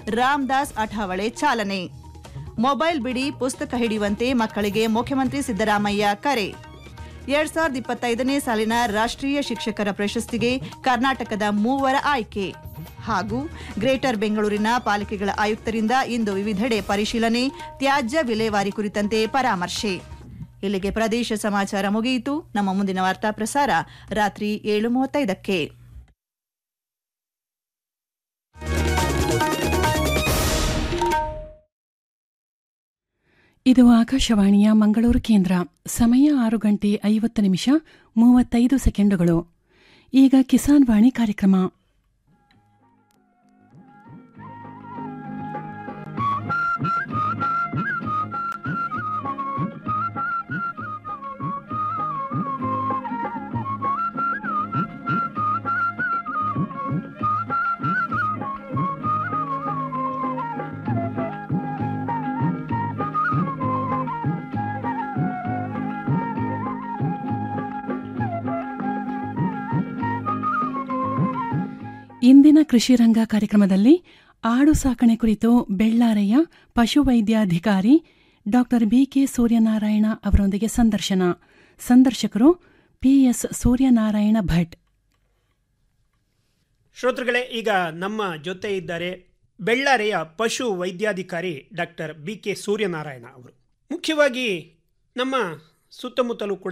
ರಾಮದಾಸ್ ಅಠಾವಳೆ ಚಾಲನೆ ಮೊಬೈಲ್ ಬಿಡಿ ಪುಸ್ತಕ ಹಿಡಿಯುವಂತೆ ಮಕ್ಕಳಿಗೆ ಮುಖ್ಯಮಂತ್ರಿ ಸಿದ್ದರಾಮಯ್ಯ ಕರೆ ಎರಡ್ ಸಾವಿರದ ಇಪ್ಪತ್ತೈದನೇ ಸಾಲಿನ ರಾಷ್ಟ್ರೀಯ ಶಿಕ್ಷಕರ ಪ್ರಶಸ್ತಿಗೆ ಕರ್ನಾಟಕದ ಮೂವರ ಆಯ್ಕೆ ಹಾಗೂ ಗ್ರೇಟರ್ ಬೆಂಗಳೂರಿನ ಪಾಲಿಕೆಗಳ ಆಯುಕ್ತರಿಂದ ಇಂದು ವಿವಿಧೆಡೆ ಪರಿಶೀಲನೆ ತ್ಯಾಜ್ಯ ವಿಲೇವಾರಿ ಕುರಿತಂತೆ ಪರಾಮರ್ಶೆ ಇಲ್ಲಿಗೆ ಪ್ರದೇಶ ಸಮಾಚಾರ ಮುಗಿಯಿತು ನಮ್ಮ ಮುಂದಿನ ವಾರ್ತಾ ಪ್ರಸಾರ ರಾತ್ರಿ ಏಳು ಮೂವತ್ತೈದಕ್ಕೆ ಇದು ಆಕಾಶವಾಣಿಯ ಮಂಗಳೂರು ಕೇಂದ್ರ ಸಮಯ ಆರು ಗಂಟೆ ಐವತ್ತು ನಿಮಿಷ ಮೂವತ್ತೈದು ಸೆಕೆಂಡುಗಳು ಈಗ ಕಿಸಾನ್ ವಾಣಿ ಕಾರ್ಯಕ್ರಮ ಇಂದಿನ ಕೃಷಿ ರಂಗ ಕಾರ್ಯಕ್ರಮದಲ್ಲಿ ಆಡು ಸಾಕಣೆ ಕುರಿತು ಬೆಳ್ಳಾರೆಯ ಪಶುವೈದ್ಯಾಧಿಕಾರಿ ಡಾಕ್ಟರ್ ಬಿಕೆ ಸೂರ್ಯನಾರಾಯಣ ಅವರೊಂದಿಗೆ ಸಂದರ್ಶನ ಸಂದರ್ಶಕರು ಪಿಎಸ್ ಸೂರ್ಯನಾರಾಯಣ ಭಟ್ ಶ್ರೋತೃಗಳೇ ಈಗ ನಮ್ಮ ಜೊತೆ ಇದ್ದಾರೆ ಬೆಳ್ಳಾರೆಯ ಪಶು ವೈದ್ಯಾಧಿಕಾರಿ ಡಾಕ್ಟರ್ ಬಿ ಕೆ ಸೂರ್ಯನಾರಾಯಣ ಅವರು ಮುಖ್ಯವಾಗಿ ನಮ್ಮ ಸುತ್ತಮುತ್ತಲೂ ಕೂಡ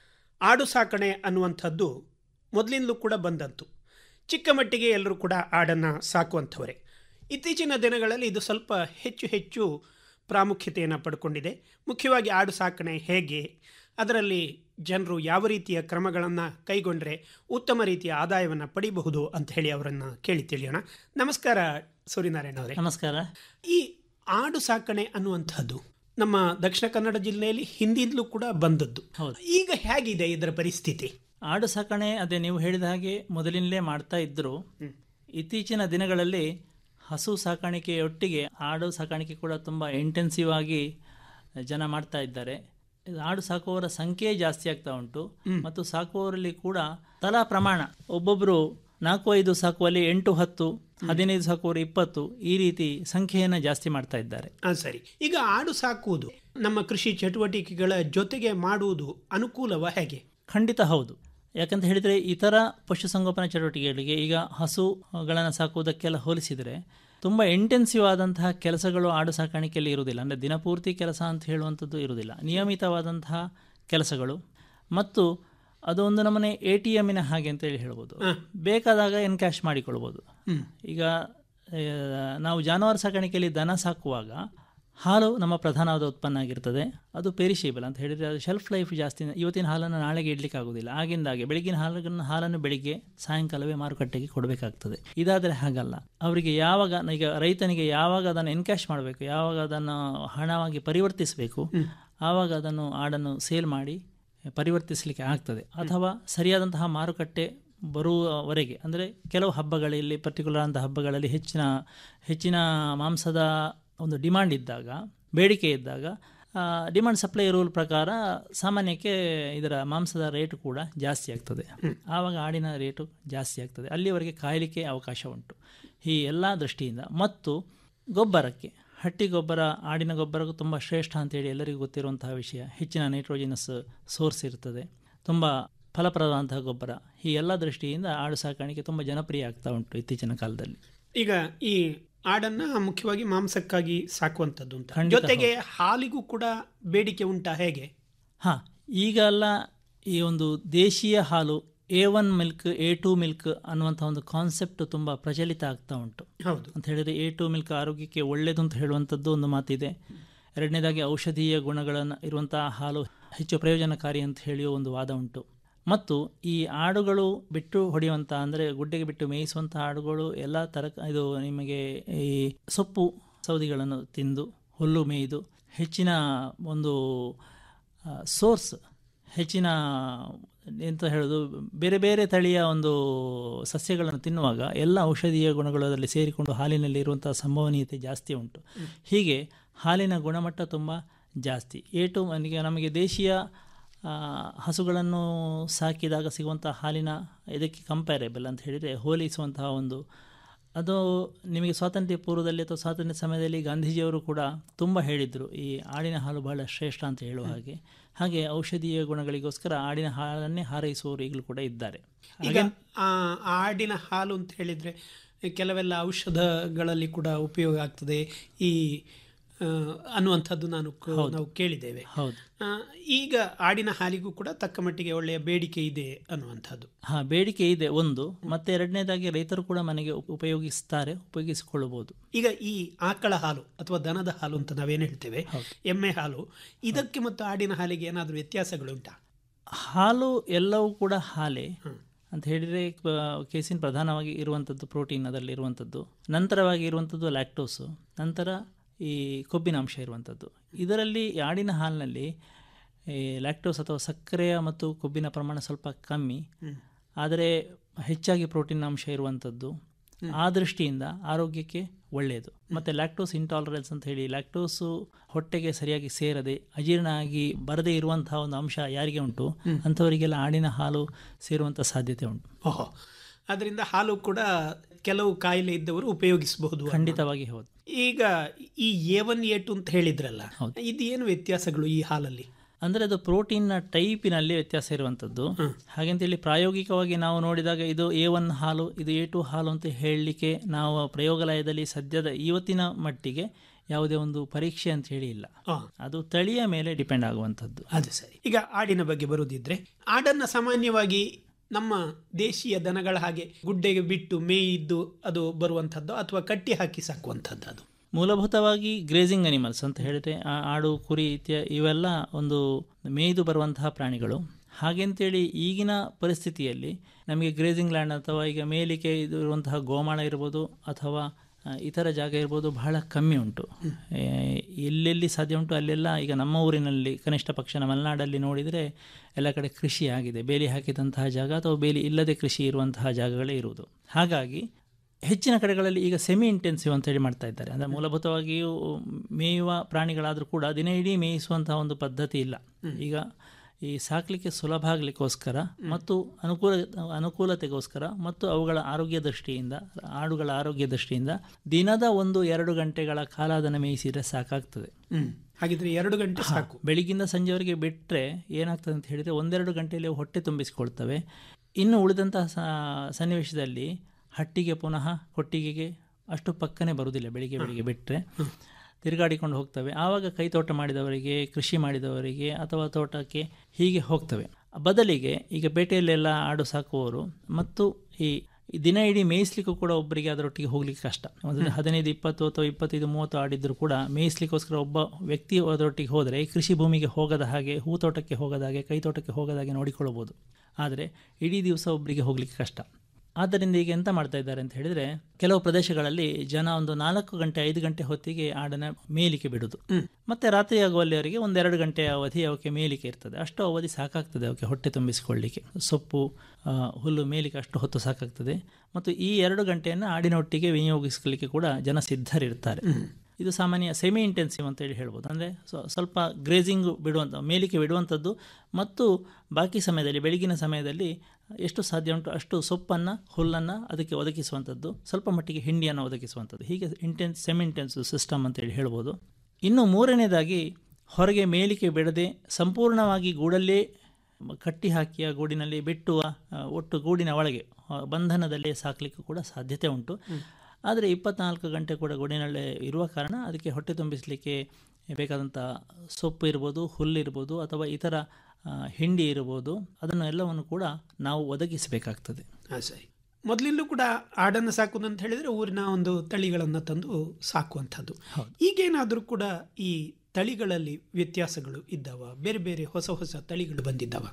ಆಡು ಸಾಕಣೆ ಅನ್ನುವಂಥದ್ದು ಮೊದಲಿಂದಲೂ ಕೂಡ ಬಂದಂತು ಚಿಕ್ಕ ಮಟ್ಟಿಗೆ ಎಲ್ಲರೂ ಕೂಡ ಆಡನ್ನು ಸಾಕುವಂಥವರೇ ಇತ್ತೀಚಿನ ದಿನಗಳಲ್ಲಿ ಇದು ಸ್ವಲ್ಪ ಹೆಚ್ಚು ಹೆಚ್ಚು ಪ್ರಾಮುಖ್ಯತೆಯನ್ನು ಪಡ್ಕೊಂಡಿದೆ ಮುಖ್ಯವಾಗಿ ಆಡು ಸಾಕಣೆ ಹೇಗೆ ಅದರಲ್ಲಿ ಜನರು ಯಾವ ರೀತಿಯ ಕ್ರಮಗಳನ್ನು ಕೈಗೊಂಡ್ರೆ ಉತ್ತಮ ರೀತಿಯ ಆದಾಯವನ್ನು ಪಡಿಬಹುದು ಅಂತ ಹೇಳಿ ಅವರನ್ನು ಕೇಳಿ ತಿಳಿಯೋಣ ನಮಸ್ಕಾರ ಸೂರ್ಯನಾರಾಯಣ ಅವರೇ ನಮಸ್ಕಾರ ಈ ಆಡು ಸಾಕಣೆ ಅನ್ನುವಂಥದ್ದು ನಮ್ಮ ದಕ್ಷಿಣ ಕನ್ನಡ ಜಿಲ್ಲೆಯಲ್ಲಿ ಹಿಂದಿಂದಲೂ ಕೂಡ ಬಂದದ್ದು ಹೌದು. ಈಗ ಹೇಗಿದೆ ಇದರ ಪರಿಸ್ಥಿತಿ ಆಡು ಸಾಕಣೆ ಅದೇ ನೀವು ಹೇಳಿದ ಹಾಗೆ ಮೊದಲಿನಲ್ಲೇ ಮಾಡ್ತಾ ಇದ್ದರು ಇತ್ತೀಚಿನ ದಿನಗಳಲ್ಲಿ ಹಸು ಸಾಕಾಣಿಕೆಯೊಟ್ಟಿಗೆ ಆಡು ಸಾಕಾಣಿಕೆ ಕೂಡ ತುಂಬ ಇಂಟೆನ್ಸಿವ್ ಆಗಿ ಜನ ಮಾಡ್ತಾ ಇದ್ದಾರೆ ಇದು ಆಡು ಸಾಕುವವರ ಸಂಖ್ಯೆ ಜಾಸ್ತಿ ಆಗ್ತಾ ಉಂಟು ಮತ್ತು ಸಾಕುವವರಲ್ಲಿ ಕೂಡ ತಲಾ ಪ್ರಮಾಣ ಒಬ್ಬೊಬ್ಬರು ನಾಲ್ಕು ಐದು ಸಾಕುವಲ್ಲಿ ಎಂಟು ಹತ್ತು ಹದಿನೈದು ಸಾಕುವವರು ಇಪ್ಪತ್ತು ಈ ರೀತಿ ಸಂಖ್ಯೆಯನ್ನು ಜಾಸ್ತಿ ಮಾಡ್ತಾ ಇದ್ದಾರೆ ಆ, ಸರಿ ಈಗ ಆಡು ಸಾಕುವುದು ನಮ್ಮ ಕೃಷಿ ಚಟುವಟಿಕೆಗಳ ಜೊತೆಗೆ ಮಾಡುವುದು ಅನುಕೂಲವ ಹೇಗೆ ಖಂಡಿತ ಹೌದು ಯಾಕಂತ ಹೇಳಿದರೆ ಇತರ ಪಶುಸಂಗೋಪನಾ ಚಟುವಟಿಕೆಗಳಿಗೆ ಈಗ ಹಸುಗಳನ್ನು ಸಾಕುವುದಕ್ಕೆಲ್ಲ ಹೋಲಿಸಿದರೆ ತುಂಬ ಇಂಟೆನ್ಸಿವ್ ಆದಂತಹ ಕೆಲಸಗಳು ಆಡು ಸಾಕಾಣಿಕೆಯಲ್ಲಿ ಇರುವುದಿಲ್ಲ ಅಂದರೆ ದಿನಪೂರ್ತಿ ಕೆಲಸ ಅಂತ ಹೇಳುವಂಥದ್ದು ಇರುವುದಿಲ್ಲ ನಿಯಮಿತವಾದಂತಹ ಕೆಲಸಗಳು ಮತ್ತು ಅದು ಒಂದು ನಮ್ಮನೆ ಎ ಟಿ ಎಮ್ಮಿನ ಹಾಗೆ ಅಂತೇಳಿ ಹೇಳ್ಬೋದು ಬೇಕಾದಾಗ ಎನ್ಕ್ಯಾಶ್ ಮಾಡಿಕೊಳ್ಬೋದು ಈಗ ಆ, ನಾವು ಜಾನುವಾರು ಸಾಕಾಣಿಕೆಯಲ್ಲಿ ದನ ಸಾಕುವಾಗ ಹಾಲು ನಮ್ಮ ಪ್ರಧಾನವಾದ ಉತ್ಪನ್ನ ಆಗಿರ್ತದೆ ಅದು ಪೆರಿಶೇಬಲ್ ಅಂತ ಹೇಳಿದರೆ ಅದು ಶೆಲ್ಫ್ ಲೈಫ್ ಜಾಸ್ತಿ ಇವತ್ತಿನ ಹಾಲನ್ನು ನಾಳೆಗೆ ಇಡ್ಲಿಕ್ಕೆ ಆಗೋದಿಲ್ಲ ಆಗಿಂದಾಗೆ ಬೆಳಗಿನ ಹಾಲನ್ನು ಹಾಲನ್ನು ಬೆಳಿಗ್ಗೆ ಸಾಯಂಕಾಲವೇ ಮಾರುಕಟ್ಟೆಗೆ ಕೊಡಬೇಕಾಗ್ತದೆ ಇದಾದರೆ ಹಾಗಲ್ಲ ಅವರಿಗೆ ಯಾವಾಗ ಈಗ ರೈತನಿಗೆ ಯಾವಾಗ ಅದನ್ನು ಎನ್ಕ್ಯಾಶ್ ಮಾಡಬೇಕು ಯಾವಾಗ ಅದನ್ನು ಹಣವಾಗಿ ಪರಿವರ್ತಿಸಬೇಕು ಆವಾಗ ಅದನ್ನು ಆಡನ್ನು ಸೇಲ್ ಮಾಡಿ ಪರಿವರ್ತಿಸಲಿಕ್ಕೆ ಆಗ್ತದೆ ಅಥವಾ ಸರಿಯಾದಂತಹ ಮಾರುಕಟ್ಟೆ ಬರುವವರೆಗೆ ಅಂದರೆ ಕೆಲವು ಹಬ್ಬಗಳಲ್ಲಿ ಪರ್ಟಿಕ್ಯುಲರ್ ಅಂತ ಹಬ್ಬಗಳಲ್ಲಿ ಹೆಚ್ಚಿನ ಹೆಚ್ಚಿನ ಮಾಂಸದ ಒಂದು ಡಿಮಾಂಡ್ ಇದ್ದಾಗ ಬೇಡಿಕೆ ಇದ್ದಾಗ ಡಿಮಾಂಡ್ ಸಪ್ಲೈ ರೂಲ್ ಪ್ರಕಾರ ಸಾಮಾನ್ಯಕ್ಕೆ ಇದರ ಮಾಂಸದ ರೇಟು ಕೂಡ ಜಾಸ್ತಿ ಆಗ್ತದೆ ಆವಾಗ ಆಡಿನ ರೇಟು ಜಾಸ್ತಿ ಆಗ್ತದೆ ಅಲ್ಲಿವರೆಗೆ ಕಾಯಲಿಕ್ಕೆ ಅವಕಾಶ ಉಂಟು ಈ ಎಲ್ಲ ದೃಷ್ಟಿಯಿಂದ ಮತ್ತು ಗೊಬ್ಬರಕ್ಕೆ ಹಟ್ಟಿ ಗೊಬ್ಬರ ಆಡಿನ ಗೊಬ್ಬರಕ್ಕೂ ತುಂಬ ಶ್ರೇಷ್ಠ ಅಂತೇಳಿ ಎಲ್ಲರಿಗೂ ಗೊತ್ತಿರುವಂತಹ ವಿಷಯ ಹೆಚ್ಚಿನ ನೈಟ್ರೋಜಿನಸ್ ಸೋರ್ಸ್ ಇರ್ತದೆ ತುಂಬ ಫಲಪ್ರದವಾದಂತಹ ಗೊಬ್ಬರ ಈ ಎಲ್ಲ ದೃಷ್ಟಿಯಿಂದ ಆಡು ಸಾಕಾಣಿಕೆ ತುಂಬ ಜನಪ್ರಿಯ ಆಗ್ತಾ ಉಂಟು ಇತ್ತೀಚಿನ ಕಾಲದಲ್ಲಿ ಈಗ ಈ ಆಡನ್ನ ಮುಖ್ಯವಾಗಿ ಮಾಂಸಕ್ಕಾಗಿ ಸಾಕುವಂಥದ್ದು ಅಂತ ಖಂಡಿತ ಜೊತೆಗೆ ಹಾಲಿಗೂ ಕೂಡ ಬೇಡಿಕೆ ಉಂಟಾ ಹೇಗೆ ಹಾಂ ಈಗ ಎಲ್ಲ ಈ ಒಂದು ದೇಶೀಯ ಹಾಲು A one milk A two milk ಅನ್ನುವಂಥ ಒಂದು ಕಾನ್ಸೆಪ್ಟ್ ತುಂಬ ಪ್ರಚಲಿತ ಆಗ್ತಾ ಉಂಟು ಹೌದು ಅಂತ ಹೇಳಿದರೆ ಎ ಟು ಮಿಲ್ಕ್ ಆರೋಗ್ಯಕ್ಕೆ ಒಳ್ಳೆಯದು ಅಂತ ಹೇಳುವಂಥದ್ದು ಒಂದು ಮಾತಿದೆ ಎರಡನೇದಾಗಿ ಔಷಧೀಯ ಗುಣಗಳನ್ನು ಇರುವಂತಹ ಹಾಲು ಹೆಚ್ಚು ಪ್ರಯೋಜನಕಾರಿ ಅಂತ ಹೇಳಿಯೋ ಒಂದು ವಾದ ಉಂಟು ಮತ್ತು ಈ ಆಡುಗಳು ಬಿಟ್ಟು ಹೊಡೆಯುವಂಥ ಅಂದರೆ ಗುಡ್ಡೆಗೆ ಬಿಟ್ಟು ಮೇಯಿಸುವಂಥ ಆಡುಗಳು ಎಲ್ಲ ತರಕ ಇದು ನಿಮಗೆ ಈ ಸೊಪ್ಪು ಸೌದಿಗಳನ್ನು ತಿಂದು ಹುಲ್ಲು ಮೇಯ್ದು ಹೆಚ್ಚಿನ ಒಂದು ಸೋರ್ಸ್ ಹೆಚ್ಚಿನ ಎಂತ ಹೇಳೋದು ಬೇರೆ ಬೇರೆ ತಳಿಯ ಒಂದು ಸಸ್ಯಗಳನ್ನು ತಿನ್ನುವಾಗ ಎಲ್ಲ ಔಷಧೀಯ ಗುಣಗಳು ಅದರಲ್ಲಿ ಸೇರಿಕೊಂಡು ಹಾಲಿನಲ್ಲಿ ಇರುವಂಥ ಸಂಭವನೀಯತೆ ಜಾಸ್ತಿ ಉಂಟು ಹೀಗೆ ಹಾಲಿನ ಗುಣಮಟ್ಟ ತುಂಬ ಜಾಸ್ತಿ ಏಟು ನನಗೆ ನಮಗೆ ದೇಶೀಯ ಆ, ಹಸುಗಳನ್ನು ಸಾಕಿದಾಗ ಸಿಗುವಂಥ ಹಾಲಿನ ಇದಕ್ಕೆ ಕಂಪ್ಯಾರೇಬಲ್ ಅಂತ ಹೇಳಿದರೆ ಹೋಲಿಸುವಂತಹ ಒಂದು ಅದು ನಿಮಗೆ ಸ್ವಾತಂತ್ರ್ಯ ಪೂರ್ವದಲ್ಲಿ ಅಥವಾ ಸ್ವಾತಂತ್ರ್ಯ ಸಮಯದಲ್ಲಿ ಗಾಂಧೀಜಿಯವರು ಕೂಡ ತುಂಬ ಹೇಳಿದರು ಈ ಆಡಿನ ಹಾಲು ಬಹಳ ಶ್ರೇಷ್ಠ ಅಂತ ಹೇಳುವ ಹಾಗೆ ಹಾಗೆ ಔಷಧೀಯ ಗುಣಗಳಿಗೋಸ್ಕರ ಆಡಿನ ಹಾಲನ್ನೇ ಹಾರೈಸುವವರು ಈಗಲೂ ಕೂಡ ಇದ್ದಾರೆ ಈಗ ಆ ಆ ಆಡಿನ ಹಾಲು ಅಂತ ಹೇಳಿದ್ರೆ ಕೆಲವೆಲ್ಲ ಔಷಧಗಳಲ್ಲಿ ಕೂಡ ಉಪಯೋಗ ಆಗ್ತದೆ ಈ ಆ, ಅನ್ನುವಂಥದ್ದು ನಾನು ಕ- ನಾವು ಕೇಳಿದ್ದೇವೆ ಹೌದು ಆ, ಈಗ ಆಡಿನ ಹಾಲಿಗೂ ಕೂಡ ತಕ್ಕ ಮಟ್ಟಿಗೆ ಒಳ್ಳೆಯ ಬೇಡಿಕೆ ಇದೆ ಅನ್ನುವಂಥದ್ದು ಹಾಂ ಬೇಡಿಕೆ ಇದೆ ಒಂದು ಮತ್ತೆ ಎರಡನೇದಾಗಿ ರೈತರು ಕೂಡ ಮನೆಗೆ ಉಪ- ಉಪಯೋಗಿಸ್ತಾರೆ ಉಪಯೋಗಿಸಿಕೊಳ್ಳಬಹುದು ಈಗ ಈ ಆಕಳ ಹಾಲು ಅಥವಾ ದನದ ಹಾಲು ಅಂತ ನಾವೇನು ಹೇಳ್ತೇವೆ ಎಮ್ಮೆ ಹಾಲು ಇದಕ್ಕೆ ಮತ್ತು ಆಡಿನ ಹಾಲಿಗೆ ಏನಾದರೂ ವ್ಯತ್ಯಾಸಗಳುಂಟಾ ಹಾಲು ಎಲ್ಲವೂ ಕೂಡ ಹಾಲೆ ಅಂತ ಹೇಳಿದರೆ ಕೇಸಿನ್ ಪ್ರಧಾನವಾಗಿ ಇರುವಂಥದ್ದು ಪ್ರೋಟೀನ್ ಅದರಲ್ಲಿ ಇರುವಂಥದ್ದು ನಂತರವಾಗಿ ಇರುವಂಥದ್ದು ಲ್ಯಾಕ್ಟೋಸು ನಂತರ ಈ ಕೊಬ್ಬಿನ ಅಂಶ ಇರುವಂಥದ್ದು ಇದರಲ್ಲಿ ಈ ಆಡಿನ ಹಾಲಿನಲ್ಲಿ ಈ ಲ್ಯಾಕ್ಟೋಸ್ ಅಥವಾ ಸಕ್ಕರೆಯ ಮತ್ತು ಕೊಬ್ಬಿನ ಪ್ರಮಾಣ ಸ್ವಲ್ಪ ಕಮ್ಮಿ ಆದರೆ ಹೆಚ್ಚಾಗಿ ಪ್ರೋಟೀನ್ ಅಂಶ ಇರುವಂಥದ್ದು ಆ ದೃಷ್ಟಿಯಿಂದ ಆರೋಗ್ಯಕ್ಕೆ ಒಳ್ಳೆಯದು ಮತ್ತು ಲ್ಯಾಕ್ಟೋಸ್ ಇಂಟಾಲರೆನ್ಸ್ ಅಂತ ಹೇಳಿ ಲ್ಯಾಕ್ಟೋಸು ಹೊಟ್ಟೆಗೆ ಸರಿಯಾಗಿ ಸೇರದೆ ಅಜೀರ್ಣ ಆಗಿ ಬರದೇ ಇರುವಂತಹ ಒಂದು ಅಂಶ ಯಾರಿಗೆ ಉಂಟು ಅಂಥವರಿಗೆಲ್ಲ ಆಡಿನ ಹಾಲು ಸೇರುವಂಥ ಸಾಧ್ಯತೆ ಉಂಟು ಓಹೋ ಅದರಿಂದ ಹಾಲು ಕೂಡ ಕೆಲವು ಕಾಯಿಲೆ ಇದ್ದವರು ಉಪಯೋಗಿಸಬಹುದು ಖಂಡಿತವಾಗಿ ಹೌದು ಈಗ ಈ ಎ ಒನ್ ಎ ಟು ಅಂತ ಹೇಳಿದ್ರಲ್ಲ ಇದು ಏನು ವ್ಯತ್ಯಾಸಗಳು ಈ ಹಾಲಲ್ಲಿ ಅಂದರೆ ಅದು ಪ್ರೋಟೀನ್ನ ಟೈಪಿನಲ್ಲಿ ವ್ಯತ್ಯಾಸ ಇರುವಂಥದ್ದು ಹಾಗಂತೇಳಿ ಪ್ರಾಯೋಗಿಕವಾಗಿ ನಾವು ನೋಡಿದಾಗ ಇದು ಎ ಒನ್ ಹಾಲು ಇದು ಎ ಟು ಹಾಲು ಅಂತ ಹೇಳಲಿಕ್ಕೆ ನಾವು ಪ್ರಯೋಗಾಲಯದಲ್ಲಿ ಸದ್ಯದ ಇವತ್ತಿನ ಮಟ್ಟಿಗೆ ಯಾವುದೇ ಒಂದು ಪರೀಕ್ಷೆ ಅಂತ ಹೇಳಿ ಇಲ್ಲ ಆ, ಅದು ತಳಿಯ ಮೇಲೆ ಡಿಪೆಂಡ್ ಆಗುವಂಥದ್ದು ಅದು ಸರಿ ಈಗ ಆಡಿನ ಬಗ್ಗೆ ಬರುವುದಿದ್ರೆ ಆಡನ್ನ ಸಾಮಾನ್ಯವಾಗಿ ನಮ್ಮ ದೇಶೀಯ ದನಗಳ ಹಾಗೆ ಗುಡ್ಡೆಗೆ ಬಿಟ್ಟು ಮೇಯಿದ್ದು ಅದು ಬರುವಂಥದ್ದು ಅಥವಾ ಕಟ್ಟಿ ಹಾಕಿ ಸಾಕುವಂಥದ್ದು ಅದು ಮೂಲಭೂತವಾಗಿ ಗ್ರೇಜಿಂಗ್ ಅನಿಮಲ್ಸ್ ಅಂತ ಹೇಳಿದ್ರೆ ಆ ಆಡು ಕುರಿ ಇತ್ಯ ಇವೆಲ್ಲ ಒಂದು ಮೇಯ್ದು ಬರುವಂತಹ ಪ್ರಾಣಿಗಳು ಹಾಗೆಂತೇಳಿ ಈಗಿನ ಪರಿಸ್ಥಿತಿಯಲ್ಲಿ ನಮಗೆ ಗ್ರೇಜಿಂಗ್ ಲ್ಯಾಂಡ್ ಅಥವಾ ಈಗ ಮೇಲಿಕೆ ಇದು ಇರುವಂತಹ ಗೋಮಾಳ ಇರ್ಬೋದು ಅಥವಾ ಆ, ಇತರ ಜಾಗ ಇರ್ಬೋದು ಬಹಳ ಕಮ್ಮಿ ಉಂಟು ಏ, ಎಲ್ಲೆಲ್ಲಿ ಸಾಧ್ಯ ಉಂಟು ಅಲ್ಲೆಲ್ಲ ಈಗ ನಮ್ಮ ಊರಿನಲ್ಲಿ ಕನಿಷ್ಠ ಪಕ್ಷ ನಮ್ಮ ಮಲೆನಾಡಲ್ಲಿ ನೋಡಿದರೆ ಎಲ್ಲ ಕಡೆ ಕೃಷಿ ಆಗಿದೆ ಬೇಲಿ ಹಾಕಿದಂತಹ ಜಾಗ ಅಥವಾ ಬೇಲಿ ಇಲ್ಲದೆ ಕೃಷಿ ಇರುವಂತಹ ಜಾಗಗಳೇ ಇರುವುದು ಹಾಗಾಗಿ ಹೆಚ್ಚಿನ ಕಡೆಗಳಲ್ಲಿ ಈಗ ಸೆಮಿ ಇಂಟೆನ್ಸಿವ್ ಅಂತೇಳಿ ಮಾಡ್ತಾ ಇದ್ದಾರೆ ಅಂದರೆ ಮೂಲಭೂತವಾಗಿಯೂ ಮೇಯುವ ಪ್ರಾಣಿಗಳಾದರೂ ಕೂಡ ದಿನ ಇಡೀ ಮೇಯಿಸುವಂತಹ ಒಂದು ಪದ್ಧತಿ ಇಲ್ಲ ಈಗ ಈ ಸಾಕಲಿಕ್ಕೆ ಸುಲಭ ಆಗಲಿಕ್ಕೋಸ್ಕರ ಮತ್ತು ಅನುಕೂಲ ಅನುಕೂಲತೆಗೋಸ್ಕರ ಮತ್ತು ಅವುಗಳ ಆರೋಗ್ಯ ದೃಷ್ಟಿಯಿಂದ ಆಡುಗಳ ಆರೋಗ್ಯ ದೃಷ್ಟಿಯಿಂದ ದಿನದ ಒಂದು ಎರಡು ಗಂಟೆಗಳ ಕಾಲ ಅದನ್ನು ಮೇಯಿಸಿದರೆ ಸಾಕಾಗ್ತದೆ ಹ್ಮ್ ಹಾಗಿದ್ರೆ ಎರಡು ಗಂಟೆ ಸಾಕು ಬೆಳಿಗ್ಗಿಂದ ಸಂಜೆವರೆಗೆ ಬಿಟ್ಟರೆ ಏನಾಗ್ತದೆ ಅಂತ ಹೇಳಿದರೆ ಒಂದೆರಡು ಗಂಟೆಯಲ್ಲಿ ಅವು ಹೊಟ್ಟೆ ತುಂಬಿಸಿಕೊಳ್ತವೆ ಇನ್ನು ಉಳಿದಂತಹ ಸ- ಸನ್ನಿವೇಶದಲ್ಲಿ ಹಟ್ಟಿಗೆ ಪುನಃ ಕೊಟ್ಟಿಗೆಗೆ ಅಷ್ಟು ಪಕ್ಕನೆ ಬರುವುದಿಲ್ಲ ಬೆಳಿಗ್ಗೆ ಬೆಳಿಗ್ಗೆ ಬಿಟ್ಟರೆ ತಿರುಗಾಡಿಕೊಂಡು ಹೋಗ್ತವೆ ಆವಾಗ ಕೈತೋಟ ಮಾಡಿದವರಿಗೆ ಕೃಷಿ ಮಾಡಿದವರಿಗೆ ಅಥವಾ ತೋಟಕ್ಕೆ ಹೀಗೆ ಹೋಗ್ತವೆ ಬದಲಿಗೆ ಈಗ ಪೇಟೆಯಲ್ಲೆಲ್ಲ ಆಡು ಸಾಕುವವರು ಮತ್ತು ಈ ಈ ದಿನ ಇಡೀ ಮೇಯಿಸ್ಲಿಕ್ಕೂ ಕೂಡ ಒಬ್ಬರಿಗೆ ಅದರೊಟ್ಟಿಗೆ ಹೋಗ್ಲಿಕ್ಕೆ ಕಷ್ಟ ಒಂದು ಹದಿನೈದು ಇಪ್ಪತ್ತು ಅಥವಾ ಇಪ್ಪತ್ತೈದು ಮೂವತ್ತು ಆಡಿದ್ರು ಕೂಡ ಮೇಯಿಸ್ಲಿಕ್ಕೋಸ್ಕರ ಒಬ್ಬ ವ್ಯಕ್ತಿ ಅದರೊಟ್ಟಿಗೆ ಹೋದರೆ ಕೃಷಿ ಭೂಮಿಗೆ ಹೋಗದ ಹಾಗೆ ಹೂತೋಟಕ್ಕೆ ಹೋಗದ ಹಾಗೆ ಕೈತೋಟಕ್ಕೆ ಹೋಗದ ಹಾಗೆ ನೋಡಿಕೊಳ್ಳಬಹುದು ಆದರೆ ಇಡೀ ದಿವಸ ಒಬ್ಬರಿಗೆ ಹೋಗ್ಲಿಕ್ಕೆ ಕಷ್ಟ ಆದ್ದರಿಂದ ಈಗ ಎಂತ ಮಾಡ್ತಾ ಇದ್ದಾರೆ ಅಂತ ಹೇಳಿದರೆ ಕೆಲವು ಪ್ರದೇಶಗಳಲ್ಲಿ ಜನ ಒಂದು ನಾಲ್ಕು ಗಂಟೆ ಐದು ಗಂಟೆ ಹೊತ್ತಿಗೆ ಆಡನ್ನ ಮೇಲಿಕೆ ಬಿಡುದು ಮತ್ತೆ ರಾತ್ರಿ ಆಗುವಲ್ಲಿವರೆಗೆ ಒಂದೆರಡು ಗಂಟೆ ಅವಧಿ ಅವಕ್ಕೆ ಮೇಲಿಕೆ ಇರ್ತದೆ ಅಷ್ಟು ಅವಧಿ ಸಾಕಾಗ್ತದೆ ಅವಕ್ಕೆ ಹೊಟ್ಟೆ ತುಂಬಿಸಿಕೊಳ್ಳಿಕ್ಕೆ ಸೊಪ್ಪು ಆ, ಹುಲ್ಲು ಮೇಲಿಕೆ ಅಷ್ಟು ಹೊತ್ತು ಸಾಕಾಗ್ತದೆ ಮತ್ತು ಈ ಎರಡು ಗಂಟೆಯನ್ನು ಆಡಿನೊಟ್ಟಿಗೆ ವಿನಿಯೋಗಿಸಲಿಕ್ಕೆ ಕೂಡ ಜನ ಸಿದ್ಧರಿರ್ತಾರೆ ಇದು ಸಾಮಾನ್ಯ ಸೆಮಿ ಇಂಟೆನ್ಸಿವ್ ಅಂತೇಳಿ ಹೇಳ್ಬೋದು ಅಂದರೆ ಸ್ವಲ್ಪ ಗ್ರೇಜಿಂಗ್ ಬಿಡುವಂಥ ಮೇಲಿಕೆ ಬಿಡುವಂಥದ್ದು ಮತ್ತು ಬಾಕಿ ಸಮಯದಲ್ಲಿ ಬೆಳಗಿನ ಸಮಯದಲ್ಲಿ ಎಷ್ಟು ಸಾಧ್ಯ ಉಂಟು ಅಷ್ಟು ಸೊಪ್ಪನ್ನು ಹುಲ್ಲನ್ನು ಅದಕ್ಕೆ ಒದಗಿಸುವಂಥದ್ದು ಸ್ವಲ್ಪ ಮಟ್ಟಿಗೆ ಹಿಂಡಿಯನ್ನು ಒದಗಿಸುವಂಥದ್ದು ಹೀಗೆ ಇಂಟೆನ್ಸ್ ಸೆಮಿ ಇಂಟೆನ್ಸಿವ್ ಸಿಸ್ಟಮ್ ಅಂತೇಳಿ ಹೇಳ್ಬೋದು ಇನ್ನು ಮೂರನೇದಾಗಿ ಹೊರಗೆ ಮೇಲಿಕೆ ಬಿಡದೆ ಸಂಪೂರ್ಣವಾಗಿ ಗೂಡಲ್ಲೇ ಕಟ್ಟಿ ಹಾಕಿಯ ಗೂಡಿನಲ್ಲಿ ಬಿಟ್ಟುವ ಆ, ಒಟ್ಟು ಗೂಡಿನ ಒಳಗೆ ಆ, ಬಂಧನದಲ್ಲೇ ಸಾಕಲಿಕ್ಕೂ ಕೂಡ ಸಾಧ್ಯತೆ ಉಂಟು ಆದರೆ ಇಪ್ಪತ್ನಾಲ್ಕು ಗಂಟೆ ಕೂಡ ಗೂಡಿನಲ್ಲೇ ಇರುವ ಕಾರಣ ಅದಕ್ಕೆ ಹೊಟ್ಟೆ ತುಂಬಿಸಲಿಕ್ಕೆ ಬೇಕಾದಂಥ ಸೊಪ್ಪು ಇರ್ಬೋದು ಹುಲ್ಲಿರ್ಬೋದು ಅಥವಾ ಇತರ ಆ, ಹಿಂಡಿ ಇರ್ಬೋದು ಅದನ್ನು ಎಲ್ಲವನ್ನು ಕೂಡ ನಾವು ಒದಗಿಸಬೇಕಾಗ್ತದೆ ಹಾಂ ಸರಿ ಮೊದಲಿಂದಲೂ ಕೂಡ ಆಡನ್ನು ಸಾಕುವುದು ಅಂತ ಹೇಳಿದರೆ ಊರಿನ ಒಂದು ತಳಿಗಳನ್ನು ತಂದು ಸಾಕುವಂಥದ್ದು ಈಗೇನಾದರೂ ಕೂಡ ಈ ತಳಿಗಳಲ್ಲಿ ವ್ಯತ್ಯಾಸಗಳು ಇದ್ದಾವ ಬೇರೆ ಬೇರೆ ಹೊಸ ಹೊಸ ತಳಿಗಳು ಬಂದಿದ್ದಾವ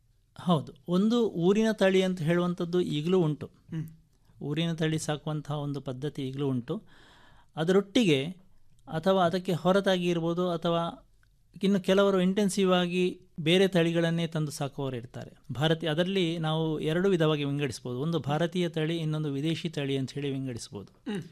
ಹೌದು ಒಂದು ಊರಿನ ತಳಿ ಅಂತ ಹೇಳುವಂಥದ್ದು ಈಗಲೂ ಉಂಟು ಹ್ಮ್. ಊರಿನ ತಳಿ ಸಾಕುವಂತಹ ಒಂದು ಪದ್ಧತಿ ಈಗಲೂ ಉಂಟು ಅದರೊಟ್ಟಿಗೆ ಅಥವಾ ಅದಕ್ಕೆ ಹೊರತಾಗಿ ಇರ್ಬೋದು ಅಥವಾ ಇನ್ನು ಕೆಲವರು ಇಂಟೆನ್ಸಿವ್ ಆಗಿ ಬೇರೆ ತಳಿಗಳನ್ನೇ ತಂದು ಸಾಕುವವರು ಇರ್ತಾರೆ ಭಾರತೀಯ ಅದರಲ್ಲಿ ನಾವು ಎರಡು ವಿಧವಾಗಿ ವಿಂಗಡಿಸ್ಬೋದು ಒಂದು ಭಾರತೀಯ ತಳಿ ಇನ್ನೊಂದು ವಿದೇಶಿ ತಳಿ ಅಂತ ಹೇಳಿ ವಿಂಗಡಿಸ್ಬೋದು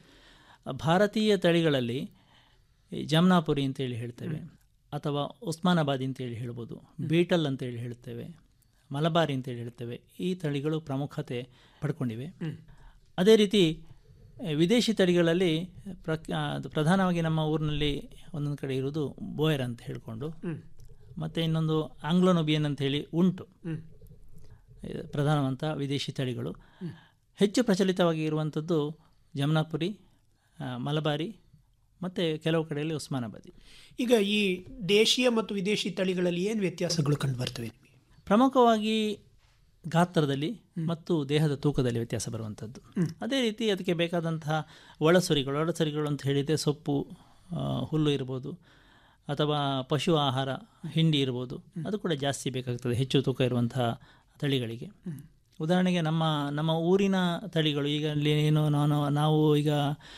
ಭಾರತೀಯ ತಳಿಗಳಲ್ಲಿ ಈ ಜಮ್ನಾಪುರಿ ಅಂತೇಳಿ ಹೇಳ್ತೇವೆ ಅಥವಾ ಉಸ್ಮಾನಾಬಾದಿ ಅಂತೇಳಿ ಹೇಳ್ಬೋದು ಬೀಟಲ್ ಅಂತೇಳಿ ಹೇಳ್ತೇವೆ ಮಲಬಾರಿ ಅಂತೇಳಿ ಹೇಳ್ತೇವೆ ಈ ತಳಿಗಳು ಪ್ರಾಮುಖ್ಯತೆ ಪಡ್ಕೊಂಡಿವೆ ಅದೇ ರೀತಿ ವಿದೇಶಿ ತಳಿಗಳಲ್ಲಿ ಪ್ರ ಅದು ಪ್ರಧಾನವಾಗಿ ನಮ್ಮ ಊರಿನಲ್ಲಿ ಒಂದೊಂದು ಕಡೆ ಇರುವುದು ಬೋಯರ್ ಅಂತ ಹೇಳಿಕೊಂಡು ಹ್ಮ್. ಮತ್ತು ಇನ್ನೊಂದು ಆಂಗ್ಲೋನೊಬಿಯನ್ ಅಂತೇಳಿ ಉಂಟು ಹ್ಮ್. ಇದು ಪ್ರಧಾನವಂತ ವಿದೇಶಿ ತಳಿಗಳು ಹೆಚ್ಚು ಪ್ರಚಲಿತವಾಗಿ ಇರುವಂಥದ್ದು ಜಮನಾಪುರಿ ಆ, ಮಲಬಾರಿ ಮತ್ತು ಕೆಲವು ಕಡೆಯಲ್ಲಿ ಉಸ್ಮಾನಾಬಾದಿ ಈಗ ಈ ದೇಶೀಯ ಮತ್ತು ವಿದೇಶಿ ತಳಿಗಳಲ್ಲಿ ಏನು ವ್ಯತ್ಯಾಸಗಳು ಕಂಡು ಬರ್ತವೆ ನಿಮಗೆ ಪ್ರಮುಖವಾಗಿ ಗಾತ್ರದಲ್ಲಿ ಮತ್ತು ದೇಹದ ತೂಕದಲ್ಲಿ ವ್ಯತ್ಯಾಸ ಬರುವಂಥದ್ದು ಅದೇ ರೀತಿ ಅದಕ್ಕೆ ಬೇಕಾದಂತಹ ಒಳಸರಿಗಳು ಒಳಸರಿಗಳು ಅಂತ ಹೇಳಿದರೆ ಸೊಪ್ಪು ಆ, ಹುಲ್ಲು ಇರ್ಬೋದು ಅಥವಾ ಪಶು ಆಹಾರ ಹಿಂಡಿ ಇರ್ಬೋದು ಅದು ಕೂಡ ಜಾಸ್ತಿ ಬೇಕಾಗ್ತದೆ ಹೆಚ್ಚು ತೂಕ ಇರುವಂತಹ ತಳಿಗಳಿಗೆ ಉದಾಹರಣೆಗೆ ನಮ್ಮ ನಮ್ಮ ಊರಿನ ತಳಿಗಳು ಈಗ ಅಲ್ಲಿ ಏನು ನಾನು ನಾವು ಈಗ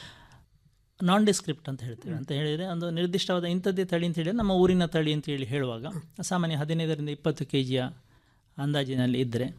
ನಾನ್ ಡಿಸ್ಕ್ರಿಪ್ಟ್ ಅಂತ ಹೇಳ್ತೇವೆ ಅಂತ ಹೇಳಿದರೆ ಒಂದು ನಿರ್ದಿಷ್ಟವಾದ ಇಂಥದ್ದೇ ತಳಿ ಅಂತ ಹೇಳಿದರೆ ನಮ್ಮ ಊರಿನ ತಳಿ ಅಂತ ಹೇಳಿ ಹೇಳುವಾಗ ಸಾಮಾನ್ಯ ಹದಿನೈದರಿಂದ ಇಪ್ಪತ್ತು ಕೆ ಜಿಯ ಅಂದಾಜಿನಲ್ಲಿ ಇದ್ದರೆ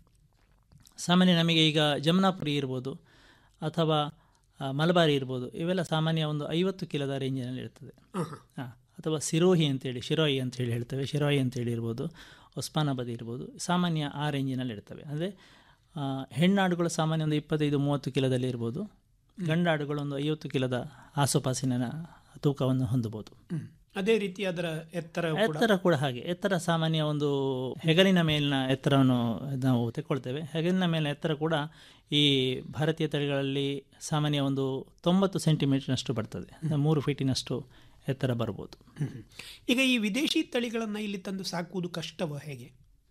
ಸಾಮಾನ್ಯ ನಮಗೆ ಈಗ ಜಮನಾಪುರಿ ಇರ್ಬೋದು ಅಥವಾ ಆ, ಮಲಬಾರಿ ಇರ್ಬೋದು ಇವೆಲ್ಲ ಸಾಮಾನ್ಯ ಒಂದು ಐವತ್ತು ಕಿಲೋದ ರೇಂಜಿನಲ್ಲಿ ಇರ್ತದೆ ಹಾಂ ಅಥವಾ ಸಿರೋಹಿ ಅಂತೇಳಿ ಶಿರೋಯಿ ಅಂತೇಳಿ ಹೇಳ್ತೇವೆ ಶಿರೋಯಿ ಅಂತೇಳಿ ಇರ್ಬೋದು ಒಸ್ಮಾನಾಬಾದಿ ಇರ್ಬೋದು ಸಾಮಾನ್ಯ ಆ ರೇಂಜಿನಲ್ಲಿ ಇರ್ತವೆ ಅಂದರೆ ಹೆಣ್ಣಾಡುಗಳು ಸಾಮಾನ್ಯ ಒಂದು ಇಪ್ಪತ್ತೈದು ಮೂವತ್ತು ಕಿಲೋದಲ್ಲಿ ಇರ್ಬೋದು ಗಂಡಾಡುಗಳು ಒಂದು ಐವತ್ತು ಕಿಲೋದ ಆಸುಪಾಸಿನ ತೂಕವನ್ನು ಹೊಂದಬಹುದು ಹ್ಮ್. ಅದೇ ರೀತಿ ಅದರ ಎತ್ತರ ಕೂಡ ಎತ್ತರ ಕೂಡ ಹಾಗೆ ಎತ್ತರ ಸಾಮಾನ್ಯ ಒಂದು ಹೆಗಲಿನ ಮೇಲಿನ ಎತ್ತರವನ್ನು ನಾವು ತೆಕ್ಕೊಳ್ತೇವೆ ಹೆಗಲಿನ ಮೇಲಿನ ಎತ್ತರ ಕೂಡ ಈ ಭಾರತೀಯ ತಳಿಗಳಲ್ಲಿ ಸಾಮಾನ್ಯ ಒಂದು ತೊಂಬತ್ತು ಸೆಂಟಿಮೀಟರ್ನಷ್ಟು ಬರ್ತದೆ ಅಂದ್ರೆ ಮೂರು ಫೀಟಿನಷ್ಟು ಎತ್ತರ ಬರ್ಬೋದು ಹ್ಮ್. ಈಗ ಈ ವಿದೇಶಿ ತಳಿಗಳನ್ನು ಇಲ್ಲಿ ತಂದು ಸಾಕುವುದು ಕಷ್ಟವ ಹೇಗೆ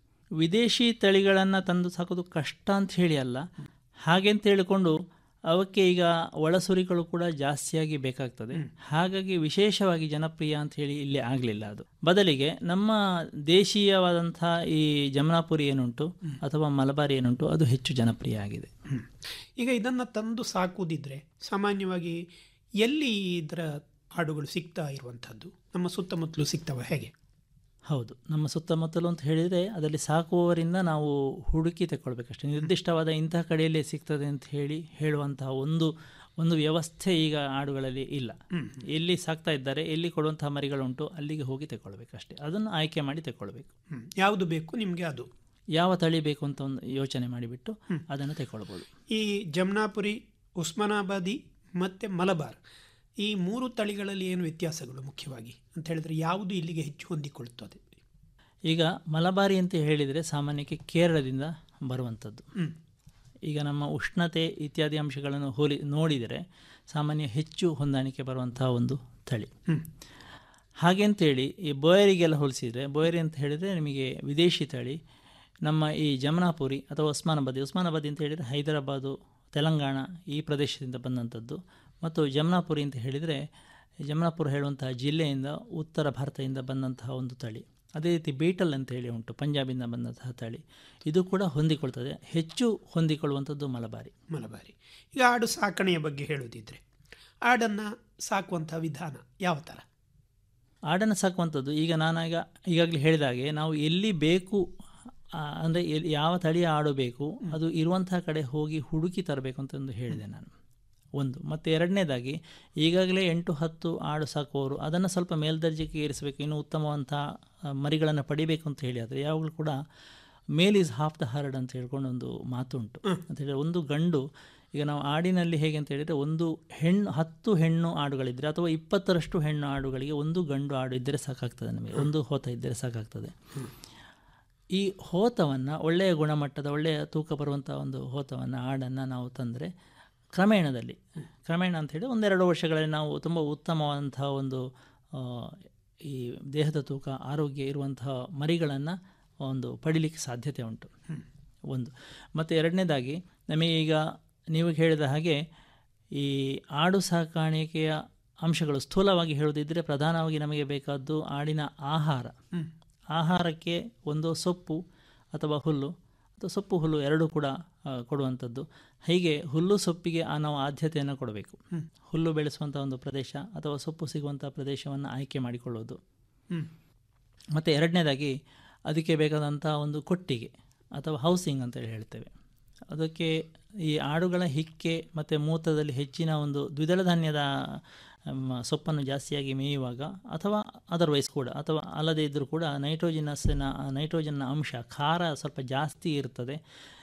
ವಿದೇಶಿ ತಳಿಗಳನ್ನು ತಂದು ಸಾಕೋದು ಕಷ್ಟ ಅಂತ ಹೇಳಿ ಅಲ್ಲ ಹಾಗೆ ಅಂತ ಹೇಳಿಕೊಂಡು ಅವಕ್ಕೆ ಈಗ ಒಳಸುರಿಗಳು ಕೂಡ ಜಾಸ್ತಿಯಾಗಿ ಬೇಕಾಗ್ತದೆ ಹಾಗಾಗಿ ವಿಶೇಷವಾಗಿ ಜನಪ್ರಿಯ ಅಂತ ಹೇಳಿ ಇಲ್ಲಿ ಆಗಲಿಲ್ಲ ಅದು ಬದಲಿಗೆ ನಮ್ಮ ದೇಶೀಯವಾದಂಥ ಈ ಜಮನಾಪುರಿ ಏನುಂಟು ಅಥವಾ ಮಲಬಾರಿ ಏನುಂಟು ಅದು ಹೆಚ್ಚು ಜನಪ್ರಿಯ ಆಗಿದೆ ಹ್ಮ್. ಈಗ ಇದನ್ನು ತಂದು ಸಾಕುವುದಿದ್ರೆ ಸಾಮಾನ್ಯವಾಗಿ ಎಲ್ಲಿ ಇದರ ಹಾಡುಗಳು ಸಿಗ್ತಾ ಇರುವಂಥದ್ದು ನಮ್ಮ ಸುತ್ತಮುತ್ತಲು ಸಿಗ್ತವ ಹೇಗೆ ಹೌದು ನಮ್ಮ ಸುತ್ತಮುತ್ತಲು ಅಂತ ಹೇಳಿದರೆ ಅದರಲ್ಲಿ ಸಾಕುವವರಿಂದ ನಾವು ಹುಡುಕಿ ತಗೊಳ್ಬೇಕಷ್ಟೇ ನಿರ್ದಿಷ್ಟವಾದ ಇಂತಹ ಕಡೆಯಲ್ಲೇ ಸಿಗ್ತದೆ ಅಂತ ಹೇಳಿ ಹೇಳುವಂತಹ ಒಂದು ಒಂದು ವ್ಯವಸ್ಥೆ ಈಗ ಆಡುಗಳಲ್ಲಿ ಇಲ್ಲ ಎಲ್ಲಿ ಸಾಕ್ತಾ ಇದ್ದಾರೆ ಎಲ್ಲಿ ಕೊಡುವಂತಹ ಮರಿಗಳುಂಟು ಅಲ್ಲಿಗೆ ಹೋಗಿ ತಗೊಳ್ಬೇಕಷ್ಟೇ ಅದನ್ನು ಆಯ್ಕೆ ಮಾಡಿ ತಗೊಳ್ಬೇಕು ಹ್ಮ್. ಯಾವುದು ಬೇಕು ನಿಮಗೆ ಅದು ಯಾವ ತಳಿ ಬೇಕು ಅಂತ ಒಂದು ಯೋಚನೆ ಮಾಡಿಬಿಟ್ಟು ಅದನ್ನು ತಗೊಳ್ಬೋದು ಈ ಜಮ್ನಾಪುರಿ ಉಸ್ಮಾನಾಬಾದಿ ಮತ್ತು ಮಲಬಾರ್ ಈ ಮೂರು ತಳಿಗಳಲ್ಲಿ ಏನು ವ್ಯತ್ಯಾಸಗಳು ಮುಖ್ಯವಾಗಿ ಅಂತ ಹೇಳಿದ್ರೆ ಯಾವುದು ಇಲ್ಲಿಗೆ ಹೆಚ್ಚು ಹೊಂದಿಕೊಳ್ಳುತ್ತದೆ ಈಗ ಮಲಬಾರಿ ಅಂತ ಹೇಳಿದರೆ ಸಾಮಾನ್ಯಕ್ಕೆ ಕೇರಳದಿಂದ ಬರುವಂಥದ್ದು ಹ್ಮ್. ಈಗ ನಮ್ಮ ಉಷ್ಣತೆ ಇತ್ಯಾದಿ ಅಂಶಗಳನ್ನು ಹೋಲಿ ನೋಡಿದರೆ ಸಾಮಾನ್ಯ ಹೆಚ್ಚು ಹೊಂದಾಣಿಕೆ ಬರುವಂತಹ ಒಂದು ತಳಿ ಹ್ಮ್. ಹಾಗೆ ಅಂತೇಳಿ ಈ ಬೋಯರಿಗೆಲ್ಲ ಹೋಲಿಸಿದರೆ ಬೋಯರಿ ಅಂತ ಹೇಳಿದರೆ ನಿಮಗೆ ವಿದೇಶಿ ತಳಿ ನಮ್ಮ ಈ ಜಮನಾಪುರಿ ಅಥವಾ ಉಸ್ಮಾನಾಬಾದಿ ಉಸ್ಮಾನಾಬಾದಿ ಅಂತ ಹೇಳಿದರೆ ಹೈದರಾಬಾದು ತೆಲಂಗಾಣ ಈ ಪ್ರದೇಶದಿಂದ ಬಂದಂಥದ್ದು ಮತ್ತು ಜಮನಾಪುರಿ ಅಂತ ಹೇಳಿದರೆ ಜಮನಾಪುರ ಹೇಳುವಂತಹ ಜಿಲ್ಲೆಯಿಂದ ಉತ್ತರ ಭಾರತದಿಂದ ಬಂದಂತಹ ಒಂದು ತಳಿ ಅದೇ ರೀತಿ ಬೀಟಲ್ ಅಂತ ಹೇಳಿ ಉಂಟು ಪಂಜಾಬಿಂದ ಬಂದಂತಹ ತಳಿ ಇದು ಕೂಡ ಹೊಂದಿಕೊಳ್ತದೆ ಹೆಚ್ಚು ಹೊಂದಿಕೊಳ್ಳುವಂಥದ್ದು ಮಲಬಾರಿ ಮಲಬಾರಿ ಈಗ ಆಡು ಸಾಕಣೆಯ ಬಗ್ಗೆ ಹೇಳುವುದಿದ್ರೆ ಆಡನ್ನು ಸಾಕುವಂಥ ವಿಧಾನ ಯಾವ ಥರ ಆಡನ್ನು ಸಾಕುವಂಥದ್ದು ಈಗ ನಾನಾಗ ಈಗಾಗಲೇ ಹೇಳಿದ ಹಾಗೆ ನಾವು ಎಲ್ಲಿ ಬೇಕು ಅಂದರೆ ಎಲ್ಲಿ ಯಾವ ತಳಿಯ ಆಡು ಬೇಕು ಅದು ಇರುವಂತಹ ಕಡೆ ಹೋಗಿ ಹುಡುಕಿ ತರಬೇಕು ಅಂತ ಒಂದು ಹೇಳಿದೆ ನಾನು ಒಂದು ಮತ್ತು ಎರಡನೇದಾಗಿ ಈಗಾಗಲೇ ಎಂಟು ಹತ್ತು ಆಡು ಸಾಕುವವರು ಅದನ್ನು ಸ್ವಲ್ಪ ಮೇಲ್ದರ್ಜೆಗೆ ಏರಿಸಬೇಕು ಇನ್ನೂ ಉತ್ತಮವಂಥ ಮರಿಗಳನ್ನು ಪಡಿಬೇಕು ಅಂತ ಹೇಳಿ ಆದರೆ ಯಾವಾಗಲೂ ಕೂಡ male is half the herd ಅಂತ ಹೇಳ್ಕೊಂಡು ಒಂದು ಮಾತು ಉಂಟು ಅಂತ ಹೇಳಿದ್ರೆ ಒಂದು ಗಂಡು ಈಗ ನಾವು ಆಡಿನಲ್ಲಿ ಹೇಗೆ ಅಂತ ಹೇಳಿದರೆ ಒಂದು ಹೆಣ್ಣು ಹತ್ತು ಹೆಣ್ಣು ಆಡುಗಳಿದ್ದರೆ ಅಥವಾ ಇಪ್ಪತ್ತರಷ್ಟು ಹೆಣ್ಣು ಆಡುಗಳಿಗೆ ಒಂದು ಗಂಡು ಆಡು ಇದ್ದರೆ ಸಾಕಾಗ್ತದೆ ನಮಗೆ ಒಂದು ಹೋತ ಇದ್ದರೆ ಸಾಕಾಗ್ತದೆ ಈ ಹೋತವನ್ನು ಒಳ್ಳೆಯ ಗುಣಮಟ್ಟದ ಒಳ್ಳೆಯ ತೂಕ ಬರುವಂಥ ಒಂದು ಹೋತವನ್ನು ಆಡನ್ನು ನಾವು ತಂದರೆ ಕ್ರಮೇಣದಲ್ಲಿ ಕ್ರಮೇಣ ಅಂಥೇಳಿ ಒಂದೆರಡು ವರ್ಷಗಳಲ್ಲಿ ನಾವು ತುಂಬ ಉತ್ತಮವಾದಂಥ ಒಂದು ಆ, ಈ ದೇಹದ ತೂಕ ಆರೋಗ್ಯ ಇರುವಂತಹ ಮರಿಗಳನ್ನು ಒಂದು ಪಡಿಲಿಕ್ಕೆ ಸಾಧ್ಯತೆ ಉಂಟು ಒಂದು ಮತ್ತು ಎರಡನೇದಾಗಿ ನಮಗೆ ಈಗ ನೀವು ಹೇಳಿದ ಹಾಗೆ ಈ ಆಡು ಸಾಕಾಣಿಕೆಯ ಅಂಶಗಳು ಸ್ಥೂಲವಾಗಿ ಹೇಳುವುದಿದ್ದರೆ ಪ್ರಧಾನವಾಗಿ ನಮಗೆ ಬೇಕಾದ್ದು ಆಡಿನ ಆಹಾರ ಆಹಾರಕ್ಕೆ ಒಂದು ಸೊಪ್ಪು ಅಥವಾ ಹುಲ್ಲು ಅಥವಾ ಸೊಪ್ಪು ಹುಲ್ಲು ಎರಡೂ ಕೂಡ ಆ, ಕೊಡುವಂಥದ್ದು ಹೀಗೆ ಹುಲ್ಲು ಸೊಪ್ಪಿಗೆ ಆ ನಾವು ಆದ್ಯತೆಯನ್ನು ಕೊಡಬೇಕು ಹುಲ್ಲು ಬೆಳೆಸುವಂಥ ಒಂದು ಪ್ರದೇಶ ಅಥವಾ ಸೊಪ್ಪು ಸಿಗುವಂಥ ಪ್ರದೇಶವನ್ನು ಆಯ್ಕೆ ಮಾಡಿಕೊಳ್ಳೋದು ಹ್ಮ್. ಮತ್ತು ಎರಡನೇದಾಗಿ ಅದಕ್ಕೆ ಬೇಕಾದಂಥ ಒಂದು ಕೊಟ್ಟಿಗೆ ಅಥವಾ ಹೌಸಿಂಗ್ ಅಂತೇಳಿ ಹೇಳ್ತೇವೆ ಅದಕ್ಕೆ ಈ ಆಡುಗಳ ಹಿಕ್ಕೆ ಮತ್ತು ಮೂತ್ರದಲ್ಲಿ ಹೆಚ್ಚಿನ ಒಂದು ದ್ವಿದಳ ಧಾನ್ಯದ ಮ್, ಸೊಪ್ಪನ್ನು ಜಾಸ್ತಿಯಾಗಿ ಮೇಯುವಾಗ ಅಥವಾ ಅದರ್ವೈಸ್ ಕೂಡ ಅಥವಾ ಅಲ್ಲದೇ ಇದ್ದರೂ ಕೂಡ ನೈಟ್ರೋಜಿನಸ್ಸಿನ ನೈಟ್ರೋಜನ್ನ ಅಂಶ ಖಾರ ಸ್ವಲ್ಪ ಜಾಸ್ತಿ ಇರ್ತದೆ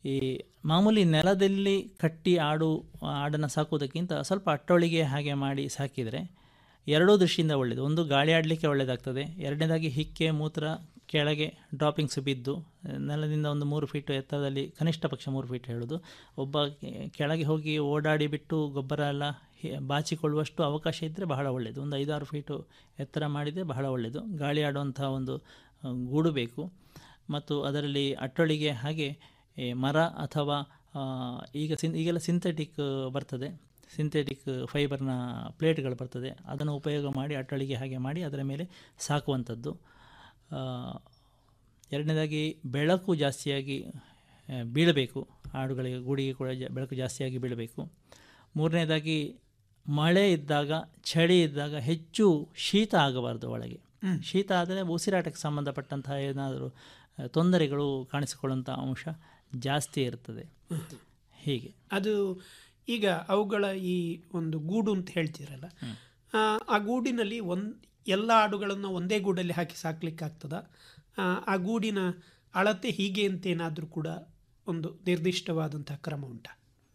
ಈ ಮಾಮೂಲಿ ನೆಲದಲ್ಲಿ ಕಟ್ಟಿ ಆಡು ಆಡನ್ನು ಸಾಕುವುದಕ್ಕಿಂತ ಸ್ವಲ್ಪ ಅಟ್ಟೊಳಿಗೆ ಹಾಗೆ ಮಾಡಿ ಸಾಕಿದರೆ ಎರಡೂ ದೃಷ್ಟಿಯಿಂದ ಒಳ್ಳೆಯದು ಒಂದು ಗಾಳಿ ಆಡಲಿಕ್ಕೆ ಒಳ್ಳೆಯದಾಗ್ತದೆ ಎರಡನೇದಾಗಿ ಹಿಕ್ಕೆ ಮೂತ್ರ ಕೆಳಗೆ ಡ್ರಾಪಿಂಗ್ಸ್ ಬಿದ್ದು ನೆಲದಿಂದ ಒಂದು ಮೂರು ಫೀಟು ಎತ್ತರದಲ್ಲಿ ಕನಿಷ್ಠ ಪಕ್ಷ ಮೂರು ಫೀಟ್ ಹೇಳೋದು ಒಬ್ಬ ಕೆ- ಕೆಳಗೆ ಹೋಗಿ ಓಡಾಡಿ ಬಿಟ್ಟು ಗೊಬ್ಬರ ಎಲ್ಲ ಹಿ- ಬಾಚಿಕೊಳ್ಳುವಷ್ಟು ಅವಕಾಶ ಇದ್ದರೆ ಬಹಳ ಒಳ್ಳೆಯದು ಒಂದು ಐದಾರು ಫೀಟು ಎತ್ತರ ಮಾಡಿದರೆ ಬಹಳ ಒಳ್ಳೆಯದು ಗಾಳಿ ಆಡುವಂಥ ಒಂದು ಆ, ಗೂಡು ಬೇಕು ಮತ್ತು ಅದರಲ್ಲಿ ಅಟ್ಟೊಳಿಗೆ ಹಾಗೆ ಈ ಮರ ಅಥವಾ ಆ, ಈಗ ಸಿನ್ ಈಗೆಲ್ಲ ಸಿಂಥೆಟಿಕ್ ಬರ್ತದೆ ಸಿಂಥೆಟಿಕ್ ಫೈಬರ್ನ ಪ್ಲೇಟ್ಗಳು ಬರ್ತದೆ ಅದನ್ನು ಉಪಯೋಗ ಮಾಡಿ ಅಟ್ಟಳಿಗೆ ಹಾಗೆ ಮಾಡಿ ಅದರ ಮೇಲೆ ಸಾಕುವಂಥದ್ದು ಆ, ಎರಡನೇದಾಗಿ ಬೆಳಕು ಜಾಸ್ತಿಯಾಗಿ ಆ, ಬೀಳಬೇಕು ಆಡುಗಳಿಗೆ ಗೂಡಿಗೆ ಕೂಡ ಜ- ಬೆಳಕು ಜಾಸ್ತಿಯಾಗಿ ಬೀಳಬೇಕು ಮೂರನೇದಾಗಿ ಮಳೆ ಇದ್ದಾಗ ಚಳಿ ಇದ್ದಾಗ ಹೆಚ್ಚು ಶೀತ ಆಗಬಾರ್ದು ಒಳಗೆ ಶೀತ ಆದರೆ ಉಸಿರಾಟಕ್ಕೆ ಸಂಬಂಧಪಟ್ಟಂತಹ ಏನಾದರೂ ಆ, ತೊಂದರೆಗಳು ಕಾಣಿಸಿಕೊಳ್ಳುವಂಥ ಅಂಶ ಜಾಸ್ತಿ ಇರ್ತದೆ ಹೀಗೆ ಅದು ಈಗ ಅವುಗಳ ಈ ಒಂದು ಗೂಡು ಅಂತ ಹೇಳ್ತೀರಲ್ಲ ಆ, ಆ ಗೂಡಿನಲ್ಲಿ ಒಂದ್ ಎಲ್ಲ ಆಡುಗಳನ್ನು ಒಂದೇ ಗೂಡಲ್ಲಿ ಹಾಕಿ ಸಾಕ್ಲಿಕ್ಕೆ ಆಗ್ತದ ಆ ಗೂಡಿನ ಅಳತೆ ಹೀಗೆ ಅಂತೇನಾದರೂ ಕೂಡ ಒಂದು ನಿರ್ದಿಷ್ಟವಾದಂತಹ ಕ್ರಮ ಉಂಟಾ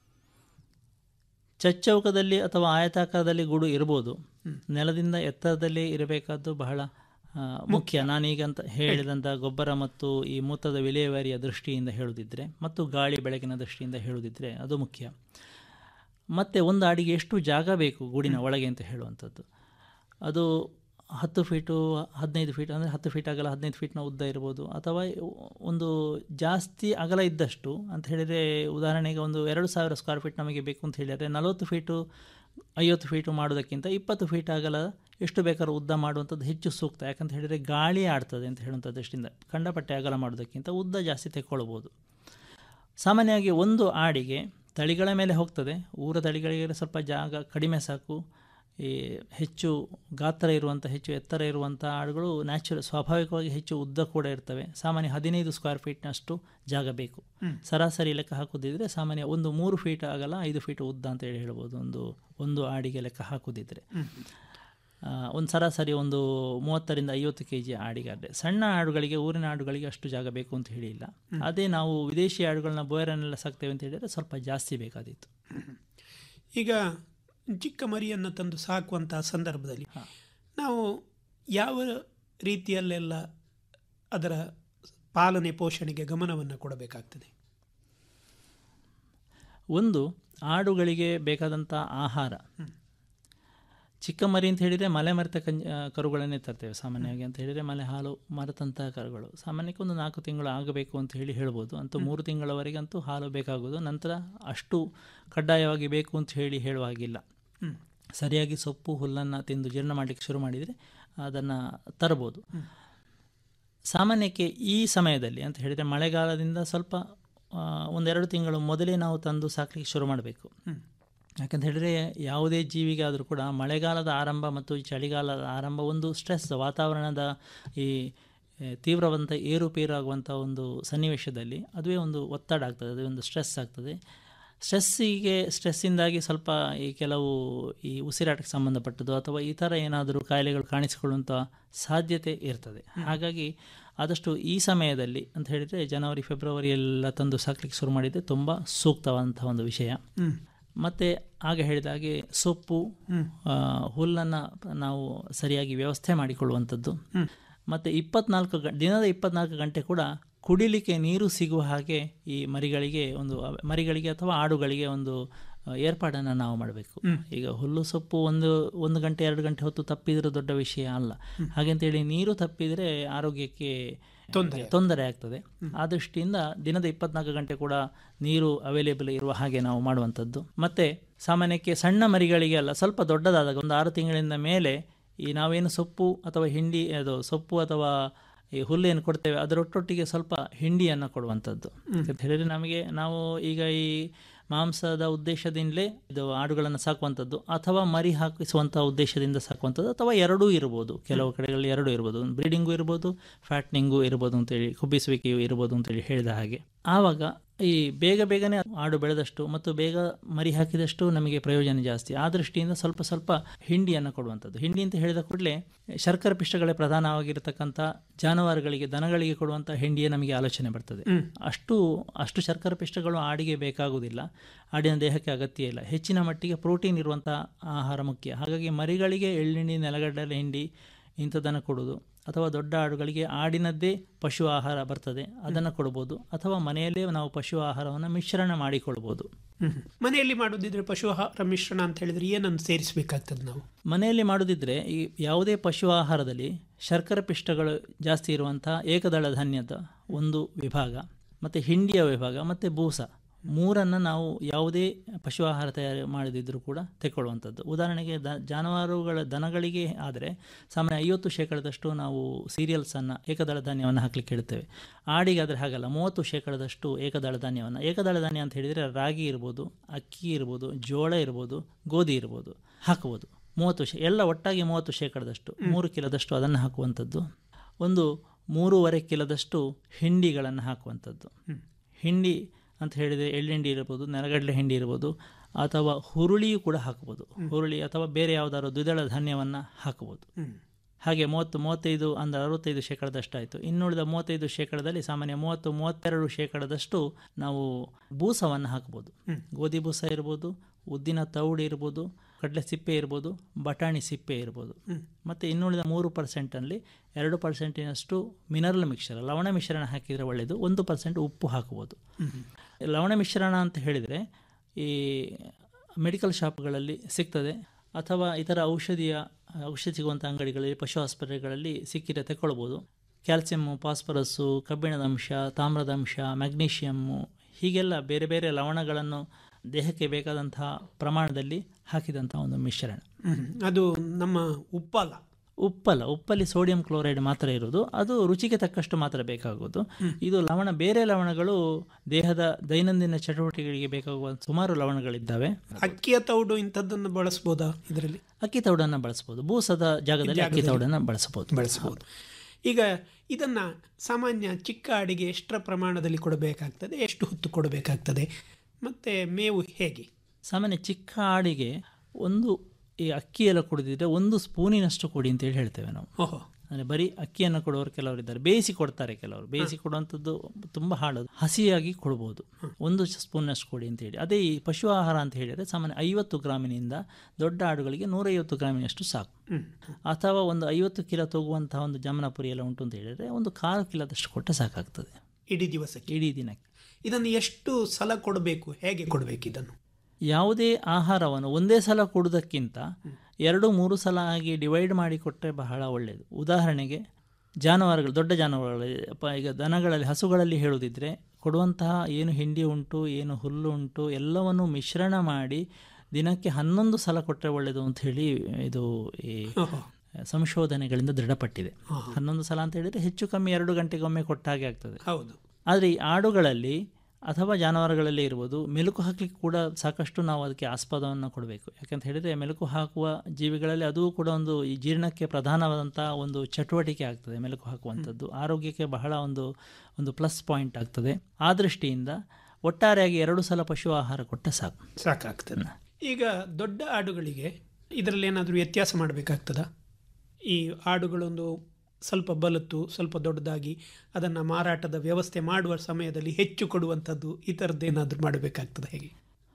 ಚಚ್ಚೌಕದಲ್ಲಿ ಅಥವಾ ಆಯತಾಕಾರದಲ್ಲಿ ಗೂಡು ಇರ್ಬೋದು ನೆಲದಿಂದ ಎತ್ತರದಲ್ಲಿ ಇರಬೇಕಾದ್ದು ಬಹಳ ಆ, ಮುಖ್ಯ ನಾನೀಗ ಅಂತ ಹೇಳಿದಂಥ ಗೊಬ್ಬರ ಮತ್ತು ಈ ಮೂತ್ರದ ವಿಲೇವಾರಿಯ ದೃಷ್ಟಿಯಿಂದ ಹೇಳುದಿದ್ರೆ ಮತ್ತು ಗಾಳಿ ಬೆಳಕಿನ ದೃಷ್ಟಿಯಿಂದ ಹೇಳುದಿದ್ರೆ ಅದು ಮುಖ್ಯ ಮತ್ತು ಒಂದು ಆಡಿಗೆ ಎಷ್ಟು ಜಾಗ ಬೇಕು ಗೂಡಿನ ಒಳಗೆ ಅಂತ ಹೇಳುವಂಥದ್ದು ಅದು ಹತ್ತು ಫೀಟು ಹದಿನೈದು ಫೀಟ್ ಅಂದರೆ ಹತ್ತು ಫೀಟ್ ಅಗಲ ಹದಿನೈದು ಫೀಟ್ನ ಉದ್ದ ಇರ್ಬೋದು ಅಥವಾ ಒಂದು ಜಾಸ್ತಿ ಅಗಲ ಇದ್ದಷ್ಟು ಅಂತ ಹೇಳಿದರೆ ಉದಾಹರಣೆಗೆ ಒಂದು ಎರಡು ಸಾವಿರ ಸ್ಕ್ವೇರ್ ಫೀಟ್ ನಮಗೆ ಬೇಕು ಅಂತ ಹೇಳಿದರೆ ನಲವತ್ತು ಫೀಟು ಐವತ್ತು ಫೀಟು ಮಾಡೋದಕ್ಕಿಂತ ಇಪ್ಪತ್ತು ಫೀಟ್ ಅಗಲ ಎಷ್ಟು ಬೇಕಾದ್ರೂ ಉದ್ದ ಮಾಡುವಂಥದ್ದು ಹೆಚ್ಚು ಸೂಕ್ತ ಯಾಕಂತ ಹೇಳಿದರೆ ಗಾಳಿ ಆಡ್ತದೆ ಅಂತ ಹೇಳುವಂಥ ದೃಷ್ಟಿಯಿಂದ ಕಂಡಪಟ್ಟೆ ಅಗಲ ಮಾಡೋದಕ್ಕಿಂತ ಉದ್ದ ಜಾಸ್ತಿ ತೆಕ್ಕೊಳ್ಬೋದು ಸಾಮಾನ್ಯವಾಗಿ ಒಂದು ಆಡಿಗೆ ತಳಿಗಳ ಮೇಲೆ ಹೋಗ್ತದೆ ಊರ ತಳಿಗಳಿಗೆ ಸ್ವಲ್ಪ ಜಾಗ ಕಡಿಮೆ ಸಾಕು ಈ ಹೆಚ್ಚು ಗಾತ್ರ ಇರುವಂಥ ಹೆಚ್ಚು ಎತ್ತರ ಇರುವಂಥ ಆಡುಗಳು ನ್ಯಾಚುರಲ್ ಸ್ವಾಭಾವಿಕವಾಗಿ ಹೆಚ್ಚು ಉದ್ದ ಕೂಡ ಇರ್ತವೆ ಸಾಮಾನ್ಯ ಹದಿನೈದು ಸ್ಕ್ವೇರ್ ಫೀಟ್ನಷ್ಟು ಜಾಗ ಬೇಕು ಸರಾಸರಿ ಲೆಕ್ಕ ಹಾಕೋದಿದ್ರೆ ಸಾಮಾನ್ಯ ಒಂದು ಮೂರು ಫೀಟ್ ಆಗಲ್ಲ ಐದು ಫೀಟ್ ಉದ್ದ ಅಂತ ಹೇಳಿ ಹೇಳ್ಬೋದು ಒಂದು ಒಂದು ಆಡಿಗೆ ಲೆಕ್ಕ ಹಾಕೋದಿದ್ರೆ ಆ, ಒಂದು ಸರಾಸರಿ ಒಂದು ಮೂವತ್ತರಿಂದ ಐವತ್ತು ಕೆ ಜಿ ಆಡಿಗಾದ್ರೆ ಸಣ್ಣ ಆಡುಗಳಿಗೆ ಊರಿನ ಆಡುಗಳಿಗೆ ಅಷ್ಟು ಜಾಗ ಬೇಕು ಅಂತ ಹೇಳಿಲ್ಲ ಅದೇ ನಾವು ವಿದೇಶಿ ಆಡುಗಳನ್ನ ಬೋಯರನ್ನೆಲ್ಲ ಸಾಕ್ತೇವೆ ಅಂತ ಹೇಳಿದರೆ ಸ್ವಲ್ಪ ಜಾಸ್ತಿ ಬೇಕಾದೀತು ಈಗ ಚಿಕ್ಕ ಮರಿಯನ್ನು ತಂದು ಸಾಕುವಂತಹ ಸಂದರ್ಭದಲ್ಲಿ ನಾವು ಯಾವ ರೀತಿಯಲ್ಲೆಲ್ಲ ಅದರ ಪಾಲನೆ ಪೋಷಣೆಗೆ ಗಮನವನ್ನು ಕೊಡಬೇಕಾಗ್ತದೆ ಒಂದು ಆಡುಗಳಿಗೆ ಬೇಕಾದಂಥ ಆಹಾರ ಚಿಕ್ಕ ಮರಿ ಅಂತ ಹೇಳಿದರೆ ಮಲೆ ಮರೆತ ಕಂಜ ಆ, ಕರುಗಳನ್ನೇ ತರ್ತೇವೆ ಸಾಮಾನ್ಯವಾಗಿ ಅಂತ ಹೇಳಿದರೆ ಮಲೆ ಹಾಲು ಮರೆತಂಥ ಕರುಗಳು ಸಾಮಾನ್ಯಕ್ಕೆ ಒಂದು ನಾಲ್ಕು ತಿಂಗಳು ಆಗಬೇಕು ಅಂತ ಹೇಳಿ ಹೇಳ್ಬೋದು ಅಂತೂ ಮೂರು ತಿಂಗಳವರೆಗಂತೂ ಹಾಲು ಬೇಕಾಗೋದು ನಂತರ ಅಷ್ಟು ಕಡ್ಡಾಯವಾಗಿ ಬೇಕು ಅಂತ ಹೇಳಿ ಹೇಳುವ ಹಾಗಿಲ್ಲ ಸರಿಯಾಗಿ ಸೊಪ್ಪು ಹುಲ್ಲನ್ನು ತಿಂದು ಜೀರ್ಣ ಮಾಡಲಿಕ್ಕೆ ಶುರು ಮಾಡಿದರೆ ಅದನ್ನು ತರಬೋದು ಸಾಮಾನ್ಯಕ್ಕೆ ಈ ಸಮಯದಲ್ಲಿ ಅಂತ ಹೇಳಿದರೆ ಮಳೆಗಾಲದಿಂದ ಸ್ವಲ್ಪ ಆ, ಒಂದೆರಡು ತಿಂಗಳು ಮೊದಲೇ ನಾವು ತಂದು ಸಾಕಲಿಕ್ಕೆ ಶುರು ಮಾಡಬೇಕು ಯಾಕಂತ ಹೇಳಿದರೆ ಯಾವುದೇ ಜೀವಿಗೆ ಆದರೂ ಕೂಡ ಮಳೆಗಾಲದ ಆರಂಭ ಮತ್ತು ಈ ಚಳಿಗಾಲದ ಆರಂಭ ಒಂದು ಸ್ಟ್ರೆಸ್ ವಾತಾವರಣದ ಈ ಆ, ತೀವ್ರವಂತ ಏರುಪೇರು ಆಗುವಂಥ ಒಂದು ಸನ್ನಿವೇಶದಲ್ಲಿ ಅದುವೇ ಒಂದು ಒತ್ತಡ ಆಗ್ತದೆ ಅದೇ ಒಂದು ಸ್ಟ್ರೆಸ್ ಆಗ್ತದೆ ಸ್ಟ್ರೆಸ್ಸಿಗೆ ಸ್ಟ್ರೆಸ್ಸಿಂದಾಗಿ ಸ್ವಲ್ಪ ಈ ಕೆಲವು ಈ ಉಸಿರಾಟಕ್ಕೆ ಸಂಬಂಧಪಟ್ಟದ್ದು ಅಥವಾ ಈ ಥರ ಏನಾದರೂ ಕಾಯಿಲೆಗಳು ಕಾಣಿಸಿಕೊಳ್ಳುವಂಥ ಸಾಧ್ಯತೆ ಇರ್ತದೆ ಹಾಗಾಗಿ ಆದಷ್ಟು ಈ ಸಮಯದಲ್ಲಿ ಅಂತ ಹೇಳಿದರೆ ಜನವರಿ ಫೆಬ್ರವರಿ ಎಲ್ಲ ತಂದು ಸಾಕಲಿಕ್ಕೆ ಶುರು ಮಾಡಿದರೆ ತುಂಬ ಸೂಕ್ತವಾದಂಥ ಒಂದು ವಿಷಯ ಮತ್ತು ಆಗ ಹೇಳಿದ ಹಾಗೆ ಸೊಪ್ಪು ಆ, ಹುಲ್ಲನ್ನು ನಾವು ಸರಿಯಾಗಿ ವ್ಯವಸ್ಥೆ ಮಾಡಿಕೊಳ್ಳುವಂಥದ್ದು ಮತ್ತು ಇಪ್ಪತ್ನಾಲ್ಕು ಗ ದಿನದ ಇಪ್ಪತ್ನಾಲ್ಕು ಗಂಟೆ ಕೂಡ ಕುಡಿಲಿಕ್ಕೆ ನೀರು ಸಿಗುವ ಹಾಗೆ ಈ ಮರಿಗಳಿಗೆ ಒಂದು ಅವ- ಮರಿಗಳಿಗೆ ಅಥವಾ ಆಡುಗಳಿಗೆ ಒಂದು ಆ, ಏರ್ಪಾಡನ್ನು ನಾವು ಮಾಡಬೇಕು ಈಗ ಹುಲ್ಲು ಸೊಪ್ಪು ಒಂದು ಒಂದು ಗಂಟೆ ಎರಡು ಗಂಟೆ ಹೊತ್ತು ತಪ್ಪಿದ್ರೆ ದೊಡ್ಡ ವಿಷಯ ಅಲ್ಲ ಹಾಗೆಂತೇಳಿ ನೀರು ತಪ್ಪಿದರೆ ಆರೋಗ್ಯಕ್ಕೆ ತೊಂದರೆ. ತೊಂದರೆ ಆಗ್ತದೆ ಆ ದೃಷ್ಟಿಯಿಂದ ದಿನದ ಇಪ್ಪತ್ನಾಲ್ಕು ಗಂಟೆ ಕೂಡ ನೀರು ಅವೈಲೇಬಲ್ ಇರುವ ಹಾಗೆ ನಾವು ಮಾಡುವಂಥದ್ದು ಮತ್ತು ಸಾಮಾನ್ಯಕ್ಕೆ ಸಣ್ಣ ಮರಿಗಳಿಗೆ ಅಲ್ಲ ಸ್ವಲ್ಪ ದೊಡ್ಡದಾದಾಗ ಒಂದು ಆರು ತಿಂಗಳಿಂದ ಮೇಲೆ ಈ ನಾವೇನು ಸೊಪ್ಪು ಅಥವಾ ಹಿಂಡಿ ಅದು ಸೊಪ್ಪು ಅಥವಾ ಈ ಹುಲ್ಲೇನು ಕೊಡ್ತೇವೆ ಅದರೊಟ್ಟೊಟ್ಟಿಗೆ ಸ್ವಲ್ಪ ಹಿಂಡಿಯನ್ನು ಕೊಡುವಂಥದ್ದು ಅಂತ ಹೇಳಿದರೆ ನಮಗೆ ನಾವು ಈಗ ಈ ಮಾಂಸದ ಉದ್ದೇಶದಿಂದಲೇ ಇದು ಆಡುಗಳನ್ನು ಸಾಕುವಂಥದ್ದು ಅಥವಾ ಮರಿ ಹಾಕಿಸುವಂಥ ಉದ್ದೇಶದಿಂದ ಸಾಕುವಂಥದ್ದು ಅಥವಾ ಎರಡೂ ಇರ್ಬೋದು ಕೆಲವು ಕಡೆಗಳಲ್ಲಿ ಎರಡೂ ಇರ್ಬೋದು ಬ್ರೀಡಿಂಗು ಇರ್ಬೋದು ಫ್ಯಾಟ್ನಿಂಗು ಇರ್ಬೋದು ಅಂತೇಳಿ ಕುಬ್ಬಿಸುವಿಕೆಯು ಇರ್ಬೋದು ಅಂತೇಳಿ ಹೇಳಿದ ಹಾಗೆ ಆವಾಗ ಈ ಬೇಗ ಬೇಗನೆ ಆಡು ಬೆಳೆದಷ್ಟು ಮತ್ತು ಬೇಗ ಮರಿ ಹಾಕಿದಷ್ಟು ನಮಗೆ ಪ್ರಯೋಜನ ಜಾಸ್ತಿ ಆ ದೃಷ್ಟಿಯಿಂದ ಸ್ವಲ್ಪ ಸ್ವಲ್ಪ ಹಿಂಡಿಯನ್ನು ಕೊಡುವಂಥದ್ದು ಹಿಂಡಿ ಅಂತ ಹೇಳಿದ ಕೂಡಲೇ ಶರ್ಕರ ಪಿಷ್ಟಗಳೇ ಪ್ರಧಾನವಾಗಿರತಕ್ಕಂಥ ಜಾನುವಾರುಗಳಿಗೆ ದನಗಳಿಗೆ ಕೊಡುವಂಥ ಹಿಂಡಿಯೇ ನಮಗೆ ಆಲೋಚನೆ ಬರ್ತದೆ ಅಷ್ಟು ಅಷ್ಟು ಶರ್ಕರ ಪಿಷ್ಟಗಳು ಆಡಿಗೆ ಬೇಕಾಗುವುದಿಲ್ಲ ಆಡಿನ ದೇಹಕ್ಕೆ ಅಗತ್ಯ ಇಲ್ಲ ಹೆಚ್ಚಿನ ಮಟ್ಟಿಗೆ ಪ್ರೋಟೀನ್ ಇರುವಂಥ ಆಹಾರ ಮುಖ್ಯ ಹಾಗಾಗಿ ಮರಿಗಳಿಗೆ ಎಳ್ಳಿಂಡಿ ನೆಲಗಡ್ಡಲೆ ಹಿಂಡಿ ಇಂಥದ್ದನ್ನು ಕೊಡೋದು ಅಥವಾ ದೊಡ್ಡ ಆಡುಗಳಿಗೆ ಆಡಿನದ್ದೇ ಪಶು ಆಹಾರ ಬರ್ತದೆ ಅದನ್ನು ಕೊಡ್ಬೋದು ಅಥವಾ ಮನೆಯಲ್ಲೇ ನಾವು ಪಶು ಆಹಾರವನ್ನು ಮಿಶ್ರಣ ಮಾಡಿಕೊಳ್ಬೋದು ಹ್ಮ್. ಮನೆಯಲ್ಲಿ ಮಾಡೋದಿದ್ರೆ ಪಶು ಆಹಾರ ಮಿಶ್ರಣ ಅಂತ ಹೇಳಿದ್ರೆ ಏನನ್ನು ಸೇರಿಸಬೇಕಾಗ್ತದೆ ನಾವು ಮನೆಯಲ್ಲಿ ಮಾಡೋದಿದ್ರೆ ಈ ಯಾವುದೇ ಪಶು ಆಹಾರದಲ್ಲಿ ಶರ್ಕರ ಪಿಷ್ಟಗಳು ಜಾಸ್ತಿ ಇರುವಂಥ ಏಕದಳ ಧಾನ್ಯದ ಒಂದು ವಿಭಾಗ ಮತ್ತು ಹಿಂಡಿಯ ವಿಭಾಗ ಮತ್ತು ಬೂಸ ಮೂರನ್ನು ನಾವು ಯಾವುದೇ ಪಶು ಆಹಾರ ತಯಾರು ಮಾಡದಿದ್ದರೂ ಕೂಡ ತೆಕ್ಕೊಳ್ಳುವಂಥದ್ದು ಉದಾಹರಣೆಗೆ ದ ಜಾನುವಾರುಗಳ ದನಗಳಿಗೆ ಆದರೆ ಸಾಮಾನ್ಯ ಐವತ್ತು ಶೇಕಡದಷ್ಟು ನಾವು ಸೀರಿಯಲ್ಸನ್ನು ಏಕದಳ ಧಾನ್ಯವನ್ನು ಹಾಕ್ಲಿಕ್ಕೆ ಹೇಳ್ತೇವೆ ಆಡಿಗೆ ಆದರೆ ಹಾಗಲ್ಲ ಮೂವತ್ತು ಶೇಕಡದಷ್ಟು ಏಕದಳ ಧಾನ್ಯವನ್ನು ಏಕದಳ ಧಾನ್ಯ ಅಂತ ಹೇಳಿದರೆ ರಾಗಿ ಇರ್ಬೋದು ಅಕ್ಕಿ ಇರ್ಬೋದು ಜೋಳ ಇರ್ಬೋದು ಗೋಧಿ ಇರ್ಬೋದು ಹಾಕ್ಬೋದು ಮೂವತ್ತು ಶೇ ಎಲ್ಲ ಒಟ್ಟಾಗಿ ಮೂವತ್ತು ಶೇಕಡದಷ್ಟು ಮೂರು ಕಿಲೋದಷ್ಟು ಅದನ್ನು ಹಾಕುವಂಥದ್ದು ಒಂದು ಮೂರುವರೆ ಕಿಲೋದಷ್ಟು ಹಿಂಡಿಗಳನ್ನು ಹಾಕುವಂಥದ್ದು ಹಿಂಡಿ ಅಂತ ಹೇಳಿದರೆ ಎಳ್ಳಿಂಡಿ ಇರ್ಬೋದು ನೆಲಗಡಲೆ ಹಿಂಡಿ ಇರ್ಬೋದು ಅಥವಾ ಹುರುಳಿಯೂ ಕೂಡ ಹಾಕ್ಬೋದು ಹುರುಳಿ ಅಥವಾ ಬೇರೆ ಯಾವುದಾದ್ರು ದ್ವಿದಳ ಧಾನ್ಯವನ್ನು ಹಾಕ್ಬೋದು ಹಾಗೆ ಮೂವತ್ತು ಮೂವತ್ತೈದು ಅಂದರೆ ಅರವತ್ತೈದು ಶೇಕಡದಷ್ಟಾಯಿತು ಇನ್ನುಳಿದ ಮೂವತ್ತೈದು ಶೇಕಡದಲ್ಲಿ ಸಾಮಾನ್ಯ ಮೂವತ್ತು ಮೂವತ್ತೆರಡು ಶೇಕಡದಷ್ಟು ನಾವು ಬೂಸವನ್ನು ಹಾಕ್ಬೋದು ಗೋಧಿ ಬೂಸ ಇರ್ಬೋದು ಉದ್ದಿನ ತೌಡು ಇರ್ಬೋದು ಕಡಲೆ ಸಿಪ್ಪೆ ಇರ್ಬೋದು ಬಟಾಣಿ ಸಿಪ್ಪೆ ಇರ್ಬೋದು ಮತ್ತು ಇನ್ನುಳಿದ ಮೂರು ಪರ್ಸೆಂಟಲ್ಲಿ ಎರಡು ಪರ್ಸೆಂಟಿನಷ್ಟು ಮಿನರಲ್ ಮಿಕ್ಸರ್ ಲವಣ ಮಿಶ್ರಣ ಹಾಕಿದರೆ ಒಳ್ಳೆಯದು ಒಂದು ಪರ್ಸೆಂಟ್ ಉಪ್ಪು ಹಾಕ್ಬೋದು ಲವಣ ಮಿಶ್ರಣ ಅಂತ ಹೇಳಿದರೆ ಈ ಮೆಡಿಕಲ್ ಶಾಪ್ಗಳಲ್ಲಿ ಸಿಗ್ತದೆ ಅಥವಾ ಇತರ ಔಷಧಿಯ ಔಷಧಿ ಸಿಗುವಂಥ ಅಂಗಡಿಗಳಲ್ಲಿ ಪಶು ಆಸ್ಪತ್ರೆಗಳಲ್ಲಿ ಸಿಕ್ಕಿರೆ ತಗೊಳ್ಬೋದು ಕ್ಯಾಲ್ಸಿಯಮ್ಮು ಫಾಸ್ಫರಸ್ಸು ಕಬ್ಬಿಣದ ಅಂಶ ತಾಮ್ರದ ಅಂಶ ಮ್ಯಾಗ್ನೀಷಿಯಮ್ಮು ಹೀಗೆಲ್ಲ ಬೇರೆ ಬೇರೆ ಲವಣಗಳನ್ನು ದೇಹಕ್ಕೆ ಬೇಕಾದಂತಹ ಪ್ರಮಾಣದಲ್ಲಿ ಹಾಕಿದಂಥ ಒಂದು ಮಿಶ್ರಣ ಹ್ಮ್. ಅದು ನಮ್ಮ ಉಪ್ಪಲ್ಲ ಉಪ್ಪಲ್ಲ ಉಪ್ಪಲ್ಲಿ ಸೋಡಿಯಂ ಕ್ಲೋರೈಡ್ ಮಾತ್ರ ಇರೋದು ಅದು ರುಚಿಗೆ ತಕ್ಕಷ್ಟು ಮಾತ್ರ ಬೇಕಾಗೋದು ಇದು ಲವಣ ಬೇರೆ ಲವಣಗಳು ದೇಹದ ದೈನಂದಿನ ಚಟುವಟಿಕೆಗಳಿಗೆ ಬೇಕಾಗುವ ಸುಮಾರು ಲವಣಗಳಿದ್ದಾವೆ ಅಕ್ಕಿಯ ತೌಡು ಇಂಥದ್ದನ್ನು ಬಳಸ್ಬೋದಾ ಇದರಲ್ಲಿ ಅಕ್ಕಿ ತೌಡನ್ನು ಬಳಸ್ಬೋದು ಬೂಸದ ಜಾಗದಲ್ಲಿ ಅಕ್ಕಿ ತೌಡನ್ನು ಬಳಸಬಹುದು ಬಳಸಬಹುದು ಈಗ ಇದನ್ನ ಸಾಮಾನ್ಯ ಚಿಕ್ಕ ಅಡಿಗೆ ಎಷ್ಟರ ಪ್ರಮಾಣದಲ್ಲಿ ಕೊಡಬೇಕಾಗ್ತದೆ ಎಷ್ಟು ಹೊತ್ತು ಕೊಡಬೇಕಾಗ್ತದೆ ಮತ್ತೆ ಮೇವು ಹೇಗೆ ಸಾಮಾನ್ಯ ಚಿಕ್ಕ ಆಡಿಗೆ ಒಂದು ಈ ಅಕ್ಕಿ ಎಲ್ಲ ಕುಡಿದಿದ್ರೆ ಒಂದು ಸ್ಪೂನಿನಷ್ಟು ಕೊಡಿ ಅಂತೇಳಿ ಹೇಳ್ತೇವೆ ನಾವು ಓಹೋ ಅಂದರೆ ಬರೀ ಅಕ್ಕಿಯನ್ನು ಕೊಡೋರು ಕೆಲವರು ಇದ್ದಾರೆ ಬೇಯಿಸಿ ಕೊಡ್ತಾರೆ ಕೆಲವರು ಬೇಯಿಸಿ ಕೊಡುವಂಥದ್ದು ತುಂಬ ಹಾಳದು ಹಸಿಯಾಗಿ ಕೊಡ್ಬೋದು ಒಂದು ಸ್ಪೂನಷ್ಟು ಕೊಡಿ ಅಂತೇಳಿ ಅದೇ ಈ ಪಶು ಆಹಾರ ಅಂತ ಹೇಳಿದರೆ ಸಾಮಾನ್ಯ ಐವತ್ತು ಗ್ರಾಮಿನಿಂದ ದೊಡ್ಡ ಆಡುಗಳಿಗೆ ನೂರೈವತ್ತು ಗ್ರಾಮಿನಷ್ಟು ಸಾಕು ಅಥವಾ ಒಂದು ಐವತ್ತು ಕಿಲೋ ತೂಗುವಂತಹ ಒಂದು ಜಮನಪುರಿ ಎಲ್ಲ ಉಂಟು ಅಂತ ಹೇಳಿದರೆ ಒಂದು ಕಾಲು ಕಿಲೋದಷ್ಟು ಕೊಟ್ಟರೆ ಸಾಕಾಗ್ತದೆ ಇಡೀ ದಿವಸಕ್ಕೆ ಇಡೀ ದಿನಕ್ಕೆ ಇದನ್ನು ಎಷ್ಟು ಸಲ ಕೊಡಬೇಕು ಹೇಗೆ ಕೊಡಬೇಕು ಇದನ್ನು ಯಾವುದೇ ಆಹಾರವನ್ನು ಒಂದೇ ಸಲ ಕೊಡುವುದಕ್ಕಿಂತ ಎರಡು ಮೂರು ಸಲ ಆಗಿ ಡಿವೈಡ್ ಮಾಡಿ ಕೊಟ್ಟರೆ ಬಹಳ ಒಳ್ಳೆಯದು ಉದಾಹರಣೆಗೆ ಜಾನುವಾರುಗಳು ದೊಡ್ಡ ಜಾನುವಾರುಗಳು ಪ- ಈಗ ದನಗಳಲ್ಲಿ ಹಸುಗಳಲ್ಲಿ ಹೇಳುವುದಿದ್ರೆ ಕೊಡುವಂತಹ ಏನು ಹಿಂಡಿ ಉಂಟು ಏನು ಹುಲ್ಲು ಉಂಟು ಎಲ್ಲವನ್ನು ಮಿಶ್ರಣ ಮಾಡಿ ದಿನಕ್ಕೆ ಹನ್ನೊಂದು ಸಲ ಕೊಟ್ಟರೆ ಒಳ್ಳೆಯದು ಅಂತ ಹೇಳಿ ಇದು ಈ ಓಹೋ ಸಂಶೋಧನೆಗಳಿಂದ ದೃಢಪಟ್ಟಿದೆ ಹನ್ನೊಂದು ಸಲ ಅಂತ ಹೇಳಿದರೆ ಹೆಚ್ಚು ಕಮ್ಮಿ ಎರಡು ಗಂಟೆಗೊಮ್ಮೆ ಕೊಟ್ಟ ಹಾಗೆ ಆಗ್ತದೆ ಹೌದು ಆದರೆ ಈ ಆಡುಗಳಲ್ಲಿ ಅಥವಾ ಜಾನುವಾರುಗಳಲ್ಲಿ ಇರ್ಬೋದು ಮೆಲುಕು ಹಾಕಲಿಕ್ಕೆ ಕೂಡ ಸಾಕಷ್ಟು ನಾವು ಅದಕ್ಕೆ ಆಸ್ಪದವನ್ನು ಕೊಡಬೇಕು ಯಾಕಂತ ಹೇಳಿದರೆ ಮೆಲುಕು ಹಾಕುವ ಜೀವಿಗಳಲ್ಲಿ ಅದು ಕೂಡ ಒಂದು ಈ ಜೀರ್ಣಕ್ಕೆ ಪ್ರಧಾನವಾದಂಥ ಒಂದು ಚಟುವಟಿಕೆ ಆಗ್ತದೆ ಮೆಲುಕು ಹಾಕುವಂಥದ್ದು ಆರೋಗ್ಯಕ್ಕೆ ಬಹಳ ಒಂದು ಒಂದು ಪ್ಲಸ್ ಪಾಯಿಂಟ್ ಆಗ್ತದೆ ಆ ದೃಷ್ಟಿಯಿಂದ ಒಟ್ಟಾರೆಯಾಗಿ ಎರಡು ಸಲ ಪಶು ಆಹಾರ ಕೊಟ್ಟ ಸಾಕು ಸಾಕಾಗ್ತದೆ ಈಗ ದೊಡ್ಡ ಆಡುಗಳಿಗೆ ಇದರಲ್ಲಿ ಏನಾದರೂ ವ್ಯತ್ಯಾಸ ಮಾಡಬೇಕಾಗ್ತದಾ ಈ ಆಡುಗಳೊಂದು ಸ್ವಲ್ಪ ಬಲತ್ತು ಸ್ವಲ್ಪ ದೊಡ್ಡದಾಗಿ ಅದನ್ನು ಮಾರಾಟದ ವ್ಯವಸ್ಥೆ ಮಾಡುವ ಸಮಯದಲ್ಲಿ ಹೆಚ್ಚು ಕೊಡುವಂಥದ್ದು ಈ ಥರದ್ದೇನಾದರೂ ಮಾಡಬೇಕಾಗ್ತದೆ ಹೇಗೆ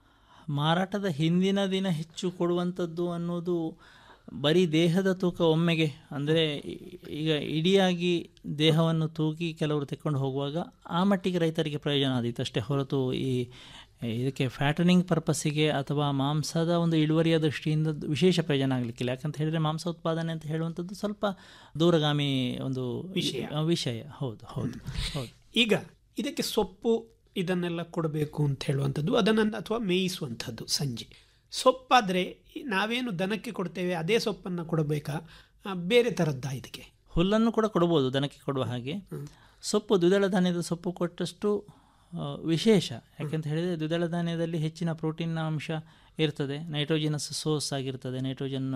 ಮಾರಾಟದ ಹಿಂದಿನ ದಿನ ಹೆಚ್ಚು ಕೊಡುವಂಥದ್ದು ಅನ್ನೋದು ಬರೀ ದೇಹದ ತೂಕ ಒಮ್ಮೆಗೆ ಅಂದರೆ ಈಗ ಇಡಿಯಾಗಿ ದೇಹವನ್ನು ತೂಗಿ ಕೆಲವರು ತೆಕ್ಕೊಂಡು ಹೋಗುವಾಗ ಆ ಮಟ್ಟಿಗೆ ರೈತರಿಗೆ ಪ್ರಯೋಜನ ಆದೀತು ಅಷ್ಟೇ ಹೊರತು ಈ ಇದಕ್ಕೆ ಫ್ಯಾಟನಿಂಗ್ ಪರ್ಪಸ್ಸಿಗೆ ಅಥವಾ ಮಾಂಸದ ಒಂದು ಇಳುವರಿಯ ದೃಷ್ಟಿಯಿಂದ ವಿಶೇಷ ಪ್ರಯೋಜನ ಆಗಲಿಕ್ಕಿಲ್ಲ ಯಾಕಂತ ಹೇಳಿದರೆ ಮಾಂಸ ಉತ್ಪಾದನೆ ಅಂತ ಹೇಳುವಂಥದ್ದು ಸ್ವಲ್ಪ ದೂರಗಾಮಿ ಒಂದು ವಿಷಯ. ವಿಷಯ ಹೌದು ಹೌದು ಹೌದು ಈಗ ಇದಕ್ಕೆ ಸೊಪ್ಪು ಇದನ್ನೆಲ್ಲ ಕೊಡಬೇಕು ಅಂತ ಹೇಳುವಂಥದ್ದು ಅದನ್ನು ಅಥವಾ ಮೇಯಿಸುವಂಥದ್ದು ಸಂಜೆ ಸೊಪ್ಪಾದರೆ ನಾವೇನು ದನಕ್ಕೆ ಕೊಡ್ತೇವೆ ಅದೇ ಸೊಪ್ಪನ್ನು ಕೊಡಬೇಕಾ ಆ, ಬೇರೆ ಥರದ್ದಾ ಇದಕ್ಕೆ ಹುಲ್ಲನ್ನು ಕೂಡ ಕೊಡ್ಬೋದು ದನಕ್ಕೆ ಕೊಡುವ ಹಾಗೆ ಸೊಪ್ಪು ದ್ವಿದಳ ಧಾನ್ಯದ ಸೊಪ್ಪು ಕೊಟ್ಟಷ್ಟು ಆ, ವಿಶೇಷ ಯಾಕೆಂತ ಹೇಳಿದರೆ ದ್ವಿದಳ ಧಾನ್ಯದಲ್ಲಿ ಹೆಚ್ಚಿನ ಪ್ರೋಟೀನ್ ಅಂಶ ಇರ್ತದೆ ನೈಟ್ರೋಜಿನಸ್ ಸೋರ್ಸ್ ಆಗಿರ್ತದೆ ನೈಟ್ರೋಜನ್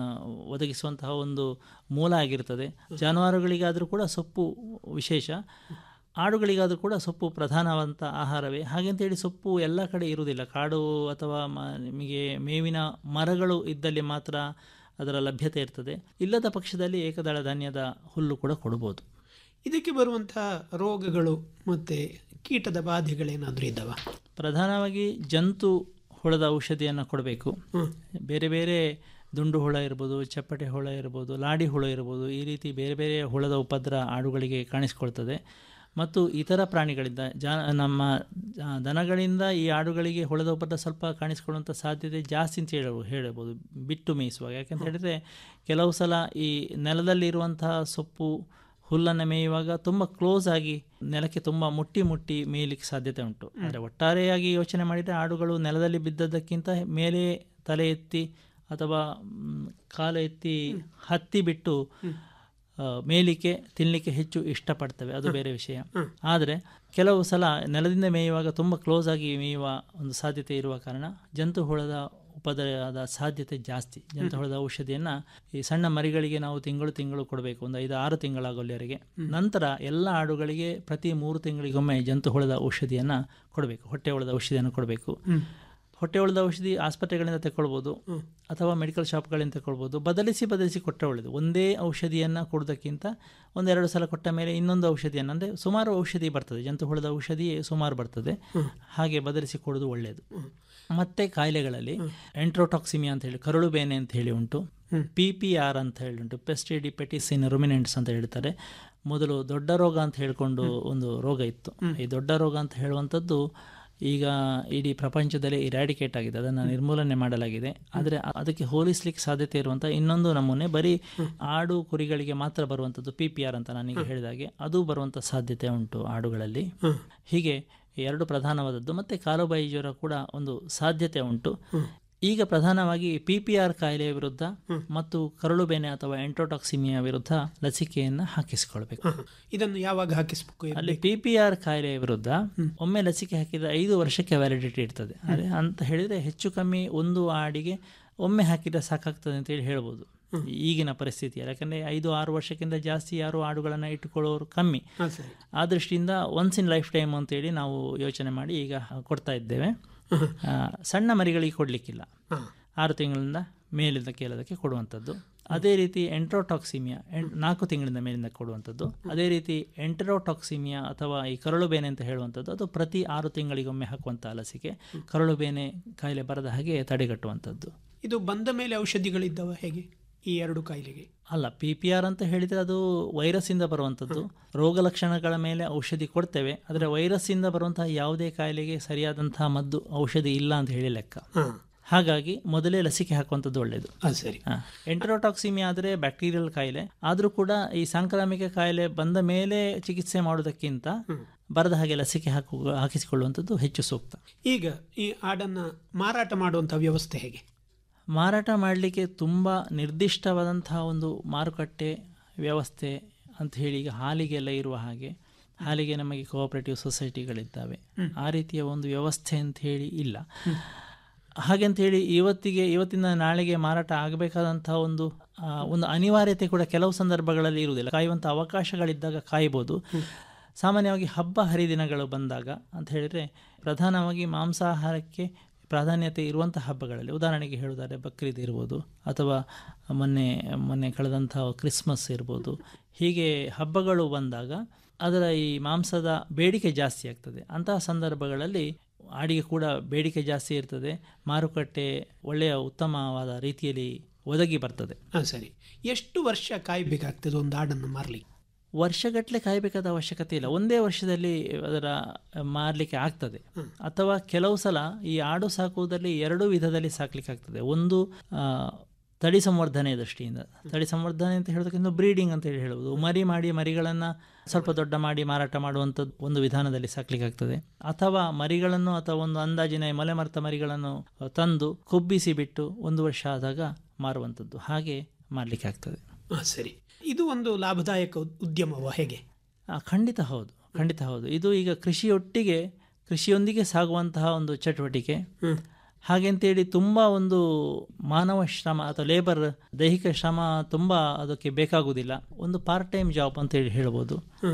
ಒದಗಿಸುವಂತಹ ಒಂದು ಮೂಲ ಆಗಿರ್ತದೆ ಜಾನುವಾರುಗಳಿಗಾದರೂ ಕೂಡ ಸೊಪ್ಪು ವಿಶೇಷ ಆಡುಗಳಿಗಾದರೂ ಕೂಡ ಸೊಪ್ಪು ಪ್ರಧಾನವಂತ ಆಹಾರವೇ ಹಾಗೆಂತೇಳಿ ಸೊಪ್ಪು ಎಲ್ಲ ಕಡೆ ಇರುವುದಿಲ್ಲ ಕಾಡು ಅಥವಾ ಮ ನಿಮಗೆ ಮೇವಿನ ಮರಗಳು ಇದ್ದಲ್ಲಿ ಮಾತ್ರ ಅದರ ಲಭ್ಯತೆ ಇರ್ತದೆ ಇಲ್ಲದ ಪಕ್ಷದಲ್ಲಿ ಏಕದಳ ಧಾನ್ಯದ ಹುಲ್ಲು ಕೂಡ ಕೊಡ್ಬೋದು ಇದಕ್ಕೆ ಬರುವಂತಹ ರೋಗಗಳು ಮತ್ತು ಕೀಟದ ಬಾಧೆಗಳೇನಾದರೂ ಇದ್ದಾವ ಪ್ರಧಾನವಾಗಿ ಜಂತು ಹುಳದ ಔಷಧಿಯನ್ನು ಕೊಡಬೇಕು ಬೇರೆ ಬೇರೆ ದುಂಡು ಹುಳ ಇರ್ಬೋದು ಚಪ್ಪಟೆ ಹುಳ ಇರ್ಬೋದು ಲಾಡಿ ಹುಳ ಇರ್ಬೋದು ಈ ರೀತಿ ಬೇರೆ ಬೇರೆ ಹುಳದ ಉಪದ್ರ ಆಡುಗಳಿಗೆ ಕಾಣಿಸ್ಕೊಳ್ತದೆ ಮತ್ತು ಇತರ ಪ್ರಾಣಿಗಳಿಂದ ಜಾ ನಮ್ಮ ಆ, ದನಗಳಿಂದ ಈ ಆಡುಗಳಿಗೆ ಹುಳದ ಉಪದ್ರ ಸ್ವಲ್ಪ ಕಾಣಿಸ್ಕೊಳ್ಳುವಂಥ ಸಾಧ್ಯತೆ ಜಾಸ್ತಿ ಅಂತ ಹೇಳ ಹೇಳಬಹುದು ಬಿಟ್ಟು ಮೇಯಿಸುವಾಗ ಯಾಕಂತ ಹೇಳಿದರೆ ಕೆಲವು ಸಲ ಈ ನೆಲದಲ್ಲಿರುವಂತಹ ಸೊಪ್ಪು ಹುಲ್ಲನ್ನು ಮೇಯುವಾಗ ತುಂಬ ಕ್ಲೋಸ್ ಆಗಿ ನೆಲಕ್ಕೆ ತುಂಬ ಮುಟ್ಟಿ ಮುಟ್ಟಿ ಮೇಯಲಿಕ್ಕೆ ಸಾಧ್ಯತೆ ಉಂಟು ಆದರೆ ಒಟ್ಟಾರೆಯಾಗಿ ಯೋಚನೆ ಮಾಡಿದರೆ ಆಡುಗಳು ನೆಲದಲ್ಲಿ ಬಿದ್ದದ್ದಕ್ಕಿಂತ ಮೇಲೆ ತಲೆ ಎತ್ತಿ ಅಥವಾ ಮ್, ಕಾಲು ಎತ್ತಿ ಹತ್ತಿ ಬಿಟ್ಟು ಆ, ಮೇಯಲಿಕ್ಕೆ ತಿನ್ನಲಿಕ್ಕೆ ಹೆಚ್ಚು ಇಷ್ಟಪಡ್ತವೆ ಅದು ಬೇರೆ ವಿಷಯ ಆದರೆ ಕೆಲವು ಸಲ ನೆಲದಿಂದ ಮೇಯುವಾಗ ತುಂಬ ಕ್ಲೋಸ್ ಆಗಿ ಮೇಯುವ ಒಂದು ಸಾಧ್ಯತೆ ಇರುವ ಕಾರಣ ಜಂತು ಹುಳದ ಉಪದ್ರವದ ಸಾಧ್ಯತೆ ಜಾಸ್ತಿ ಜಂತು ಹುಳದ ಔಷಧಿಯನ್ನು ಈ ಸಣ್ಣ ಮರಿಗಳಿಗೆ ನಾವು ತಿಂಗಳು ತಿಂಗಳು ಕೊಡಬೇಕು ಒಂದು ಐದು ಆರು ತಿಂಗಳಾಗೋಲ್ಲಿವರೆಗೆ ನಂತರ ಎಲ್ಲ ಆಡುಗಳಿಗೆ ಪ್ರತಿ ಮೂರು ತಿಂಗಳಿಗೊಮ್ಮೆ ಜಂತು ಹುಳದ ಔಷಧಿಯನ್ನು ಕೊಡಬೇಕು ಹೊಟ್ಟೆ ಹುಳದ ಔಷಧಿಯನ್ನು ಕೊಡಬೇಕು ಹೊಟ್ಟೆ ಹುಳದ ಔಷಧಿ ಆಸ್ಪತ್ರೆಗಳಿಂದ ತಗೊಳ್ಬೋದು ಅಥವಾ ಮೆಡಿಕಲ್ ಶಾಪ್ಗಳಿಂದ ತಗೊಳ್ಬೋದು ಬದಲಿಸಿ ಬದಲಿಸಿ ಕೊಟ್ಟರೆ ಒಳ್ಳೆಯದು ಒಂದೇ ಔಷಧಿಯನ್ನು ಕೊಡೋದಕ್ಕಿಂತ ಒಂದೆರಡು ಸಲ ಕೊಟ್ಟ ಮೇಲೆ ಇನ್ನೊಂದು ಔಷಧಿಯನ್ನು ಅಂದರೆ ಸುಮಾರು ಔಷಧಿ ಬರ್ತದೆ ಜಂತು ಹುಳದ ಔಷಧಿ ಸುಮಾರು ಬರ್ತದೆ ಹಾಗೆ ಬದಲಿಸಿ ಕೊಡೋದು ಒಳ್ಳೆಯದು ಮತ್ತೆ ಕಾಯಿಲೆಗಳಲ್ಲಿ ಎಂಟ್ರೋಟಾಕ್ಸಿಮಿಯಾ ಅಂತ ಹೇಳಿ ಕರುಳು ಬೇನೆ ಅಂತ ಹೇಳಿ ಉಂಟು ಪಿ ಪಿ ಆರ್ ಅಂತ ಹೇಳಿ ಉಂಟು ಪೆಸ್ಟಿಡಿ ಪೆಟಿಸಿನ್ ರುಮಿನೆಂಟ್ಸ್ ಅಂತ ಹೇಳ್ತಾರೆ ಮೊದಲು ದೊಡ್ಡ ರೋಗ ಅಂತ ಹೇಳಿಕೊಂಡು ಒಂದು ರೋಗ ಇತ್ತು ಈ ದೊಡ್ಡ ರೋಗ ಅಂತ ಹೇಳುವಂಥದ್ದು ಈಗ ಇಡೀ ಪ್ರಪಂಚದಲ್ಲಿ ಇರಾಡಿಕೇಟ್ ಆಗಿದೆ ಅದನ್ನು ನಿರ್ಮೂಲನೆ ಮಾಡಲಾಗಿದೆ ಆದರೆ ಅದಕ್ಕೆ ಹೋಲಿಸ್ಲಿಕ್ಕೆ ಸಾಧ್ಯತೆ ಇರುವಂಥ ಇನ್ನೊಂದು ನಮೂನೆ ಬರೀ ಆಡು ಕುರಿಗಳಿಗೆ ಮಾತ್ರ ಬರುವಂಥದ್ದು ಪಿ ಪಿ ಆರ್ ಅಂತ ನಾನೀಗ ಹೇಳಿದಾಗೆ ಅದು ಬರುವಂಥ ಸಾಧ್ಯತೆ ಉಂಟು ಆಡುಗಳಲ್ಲಿ ಹೀಗೆ ಎರಡು ಪ್ರಧಾನವಾದದ್ದು ಮತ್ತು ಕಾಲುಬಾಯಿ ಜ್ವರ ಕೂಡ ಒಂದು ಸಾಧ್ಯತೆ ಉಂಟು ಈಗ ಪ್ರಧಾನವಾಗಿ ಪಿ ಪಿ ಆರ್ ಕಾಯಿಲೆಯ ವಿರುದ್ಧ ಮತ್ತು ಕರಳು ಬೇನೆ ಅಥವಾ ಎಂಟ್ರೋಟಾಕ್ಸಿಮಿಯಾ ವಿರುದ್ಧ ಲಸಿಕೆಯನ್ನು ಹಾಕಿಸಿಕೊಳ್ಬೇಕು ಇದನ್ನು ಯಾವಾಗ ಹಾಕಿಸ್ಬೇಕು ಅಲ್ಲಿ ಪಿ ಪಿ ಆರ್ ಕಾಯಿಲೆಯ ವಿರುದ್ಧ ಒಮ್ಮೆ ಲಸಿಕೆ ಹಾಕಿದ ಐದು ವರ್ಷಕ್ಕೆ ವ್ಯಾಲಿಡಿಟಿ ಇರ್ತದೆ ಅದೇ ಅಂತ ಹೇಳಿದರೆ ಹೆಚ್ಚು ಕಮ್ಮಿ ಒಂದು ಆಡಿಗೆ ಒಮ್ಮೆ ಹಾಕಿದ್ರೆ ಸಾಕಾಗ್ತದೆ ಅಂತೇಳಿ ಹೇಳ್ಬೋದು ಈಗಿನ ಪರಿಸ್ಥಿತಿ ಯಾಕಂದರೆ ಐದು ಆರು ವರ್ಷಕ್ಕಿಂತ ಜಾಸ್ತಿ ಯಾರು ಆಡುಗಳನ್ನು ಇಟ್ಟುಕೊಳ್ಳೋರು ಕಮ್ಮಿ ಹಾಂ ಸರಿ ಆ ದೃಷ್ಟಿಯಿಂದ ಒನ್ಸ್ ಇನ್ ಲೈಫ್ ಟೈಮ್ ಅಂತೇಳಿ ನಾವು ಯೋಚನೆ ಮಾಡಿ ಈಗ ಕೊಡ್ತಾ ಇದ್ದೇವೆ ಆ, ಸಣ್ಣ ಮರಿಗಳಿಗೆ ಕೊಡಲಿಕ್ಕಿಲ್ಲ ಹಾಂ ಆರು ತಿಂಗಳಿಂದ ಮೇಲಿಂದ ಕೇಳೋದಕ್ಕೆ ಕೊಡುವಂಥದ್ದು ಅದೇ ರೀತಿ ಎಂಟ್ರೋಟಾಕ್ಸಿಮಿಯಾ ಎಂ- ನಾಲ್ಕು ತಿಂಗಳಿಂದ ಮೇಲಿಂದ ಕೊಡುವಂಥದ್ದು ಅದೇ ರೀತಿ ಎಂಟರೋಟಾಕ್ಸಿಮಿಯಾ ಅಥವಾ ಈ ಕರಳು ಬೇನೆ ಅಂತ ಹೇಳುವಂಥದ್ದು ಅದು ಪ್ರತಿ ಆರು ತಿಂಗಳಿಗೊಮ್ಮೆ ಹಾಕುವಂಥ ಲಸಿಕೆ ಕರಳು ಬೇನೆ ಕಾಯಿಲೆ ಬರದ ಹಾಗೆ ತಡೆಗಟ್ಟುವಂಥದ್ದು ಇದು ಬಂದ ಮೇಲೆ ಔಷಧಿಗಳಿದ್ದಾವ ಹೇಗೆ ಈ ಎರಡು ಕಾಯಿಲೆಗೆ ಅಲ್ಲ ಪಿ ಪಿ ಆರ್ ಅಂತ ಹೇಳಿದರೆ ಅದು ವೈರಸ್ಸಿಂದ ಬರುವಂಥದ್ದು ರೋಗ ಲಕ್ಷಣಗಳ ಮೇಲೆ ಔಷಧಿ ಕೊಡ್ತೇವೆ ಆದರೆ ವೈರಸ್ಸಿಂದ ಬರುವಂತಹ ಯಾವುದೇ ಕಾಯಿಲೆಗೆ ಸರಿಯಾದಂತಹ ಮದ್ದು ಔಷಧಿ ಇಲ್ಲ ಅಂತ ಹೇಳಿ ಲೆಕ್ಕ ಹಾಂ ಹಾಗಾಗಿ ಮೊದಲೇ ಲಸಿಕೆ ಹಾಕುವಂಥದ್ದು ಒಳ್ಳೆಯದು ಹಾಂ ಸರಿ ಎಂಟರೋಟಾಕ್ಸಿಮಿಯಾ ಆದರೆ ಬ್ಯಾಕ್ಟೀರಿಯಲ್ ಕಾಯಿಲೆ ಆದರೂ ಕೂಡ ಈ ಸಾಂಕ್ರಾಮಿಕ ಕಾಯಿಲೆ ಬಂದ ಮೇಲೆ ಚಿಕಿತ್ಸೆ ಮಾಡೋದಕ್ಕಿಂತ ಬರದ ಹಾಗೆ ಲಸಿಕೆ ಹಾಕು ಹಾಕಿಸಿಕೊಳ್ಳುವಂಥದ್ದು ಹೆಚ್ಚು ಸೂಕ್ತ ಈಗ ಈ ಆಡನ್ನು ಮಾರಾಟ ಮಾಡುವಂಥ ವ್ಯವಸ್ಥೆ ಹೇಗೆ ಮಾರಾಟ ಮಾಡಲಿಕ್ಕೆ ತುಂಬ ನಿರ್ದಿಷ್ಟವಾದಂತಹ ಒಂದು ಮಾರುಕಟ್ಟೆ ವ್ಯವಸ್ಥೆ ಅಂತ ಹೇಳಿ ಈಗ ಹಾಲಿಗೆಲ್ಲ ಇರುವ ಹಾಗೆ ಹಾಲಿಗೆ ನಮಗೆ ಕೋಆಪರೇಟಿವ್ ಸೊಸೈಟಿಗಳಿದ್ದಾವೆ ಆ ರೀತಿಯ ಒಂದು ವ್ಯವಸ್ಥೆ ಅಂತ ಹೇಳಿ ಇಲ್ಲ ಹಾಗೆಂತ ಹೇಳಿ ಇವತ್ತಿಗೆ ಇವತ್ತಿನ ನಾಳೆಗೆ ಮಾರಾಟ ಆಗಬೇಕಾದಂತಹ ಒಂದು ಆ, ಒಂದು ಅನಿವಾರ್ಯತೆ ಕೂಡ ಕೆಲವು ಸಂದರ್ಭಗಳಲ್ಲಿ ಇರುವುದಿಲ್ಲ ಕಾಯುವಂಥ ಅವಕಾಶಗಳಿದ್ದಾಗ ಕಾಯ್ಬೋದು ಸಾಮಾನ್ಯವಾಗಿ ಹಬ್ಬ ಹರಿದಿನಗಳು ಬಂದಾಗ ಅಂತ ಹೇಳಿದರೆ ಪ್ರಧಾನವಾಗಿ ಮಾಂಸಾಹಾರಕ್ಕೆ ಪ್ರಾಧಾನ್ಯತೆ ಇರುವಂಥ ಹಬ್ಬಗಳಲ್ಲಿ ಉದಾಹರಣೆಗೆ ಹೇಳುವುದಾದ್ರೆ ಬಕ್ರೀದ್ ಇರ್ಬೋದು ಅಥವಾ ಮೊನ್ನೆ ಮೊನ್ನೆ ಕಳೆದಂಥ ಕ್ರಿಸ್ಮಸ್ ಇರ್ಬೋದು ಹೀಗೆ ಹಬ್ಬಗಳು ಬಂದಾಗ ಅದರ ಈ ಮಾಂಸದ ಬೇಡಿಕೆ ಜಾಸ್ತಿ ಆಗ್ತದೆ ಅಂತಹ ಸಂದರ್ಭಗಳಲ್ಲಿ ಆಡಿಗೆ ಕೂಡ ಬೇಡಿಕೆ ಜಾಸ್ತಿ ಇರ್ತದೆ ಮಾರುಕಟ್ಟೆ ಒಳ್ಳೆಯ ಉತ್ತಮವಾದ ರೀತಿಯಲ್ಲಿ ಒದಗಿ ಬರ್ತದೆ ಹಾಂ ಸರಿ ಎಷ್ಟು ವರ್ಷ ಕಾಯಬೇಕಾಗ್ತದೆ ಒಂದು ಆಡನ್ನು ಮಾರಲಿಕ್ಕೆ ವರ್ಷಗಟ್ಟಲೆ ಕಾಯಬೇಕಾದ ಅವಶ್ಯಕತೆ ಇಲ್ಲ ಒಂದೇ ವರ್ಷದಲ್ಲಿ ಅದರ ಮಾರಲಿಕ್ಕೆ ಆಗ್ತದೆ ಅಥವಾ ಕೆಲವು ಸಲ ಈ ಆಡು ಸಾಕುವುದರಲ್ಲಿ ಎರಡು ವಿಧದಲ್ಲಿ ಸಾಕ್ಲಿಕ್ಕೆ ಆಗ್ತದೆ ಒಂದು ಆ, ತಳಿ ಸಂವರ್ಧನೆ ದೃಷ್ಟಿಯಿಂದ ತಳಿ ಸಂವರ್ಧನೆ ಅಂತ ಹೇಳೋದಕ್ಕಿಂತ ಬ್ರೀಡಿಂಗ್ ಅಂತ ಹೇಳಿ ಹೇಳುವುದು ಮರಿ ಮಾಡಿ ಮರಿಗಳನ್ನು ಸ್ವಲ್ಪ ದೊಡ್ಡ ಮಾಡಿ ಮಾರಾಟ ಮಾಡುವಂಥದ್ದು ಒಂದು ವಿಧಾನದಲ್ಲಿ ಸಾಕ್ಲಿಕ್ಕೆ ಆಗ್ತದೆ ಅಥವಾ ಮರಿಗಳನ್ನು ಅಥವಾ ಒಂದು ಅಂದಾಜಿನ ಮಲೆ ಮರೆತ ಮರಿಗಳನ್ನು ತಂದು ಕೊಬ್ಬಿಸಿ ಬಿಟ್ಟು ಒಂದು ವರ್ಷ ಆದಾಗ ಮಾರುವಂಥದ್ದು ಹಾಗೆ ಮಾಡಲಿಕ್ಕೆ ಆಗ್ತದೆ ಹಾಂ ಸರಿ ಇದು ಒಂದು ಲಾಭದಾಯಕ ಉದ್- ಉದ್ಯಮವ ಹೇಗೆ ಆ, ಖಂಡಿತ ಹೌದು ಖಂಡಿತ ಹೌದು ಇದು ಈಗ ಕೃಷಿಯೊಟ್ಟಿಗೆ ಕೃಷಿಯೊಂದಿಗೆ ಸಾಗುವಂತಹ ಒಂದು ಚಟುವಟಿಕೆ ಹಾಗೆಂತೇಳಿ ತುಂಬ ಒಂದು ಮಾನವ ಶ್ರಮ ಅಥವಾ ಲೇಬರ್ ದೈಹಿಕ ಶ್ರಮ ತುಂಬ ಅದಕ್ಕೆ ಬೇಕಾಗುವುದಿಲ್ಲ ಒಂದು ಪಾರ್ಟ್ ಟೈಮ್ ಜಾಬ್ ಅಂತೇಳಿ ಹೇಳ್ಬೋದು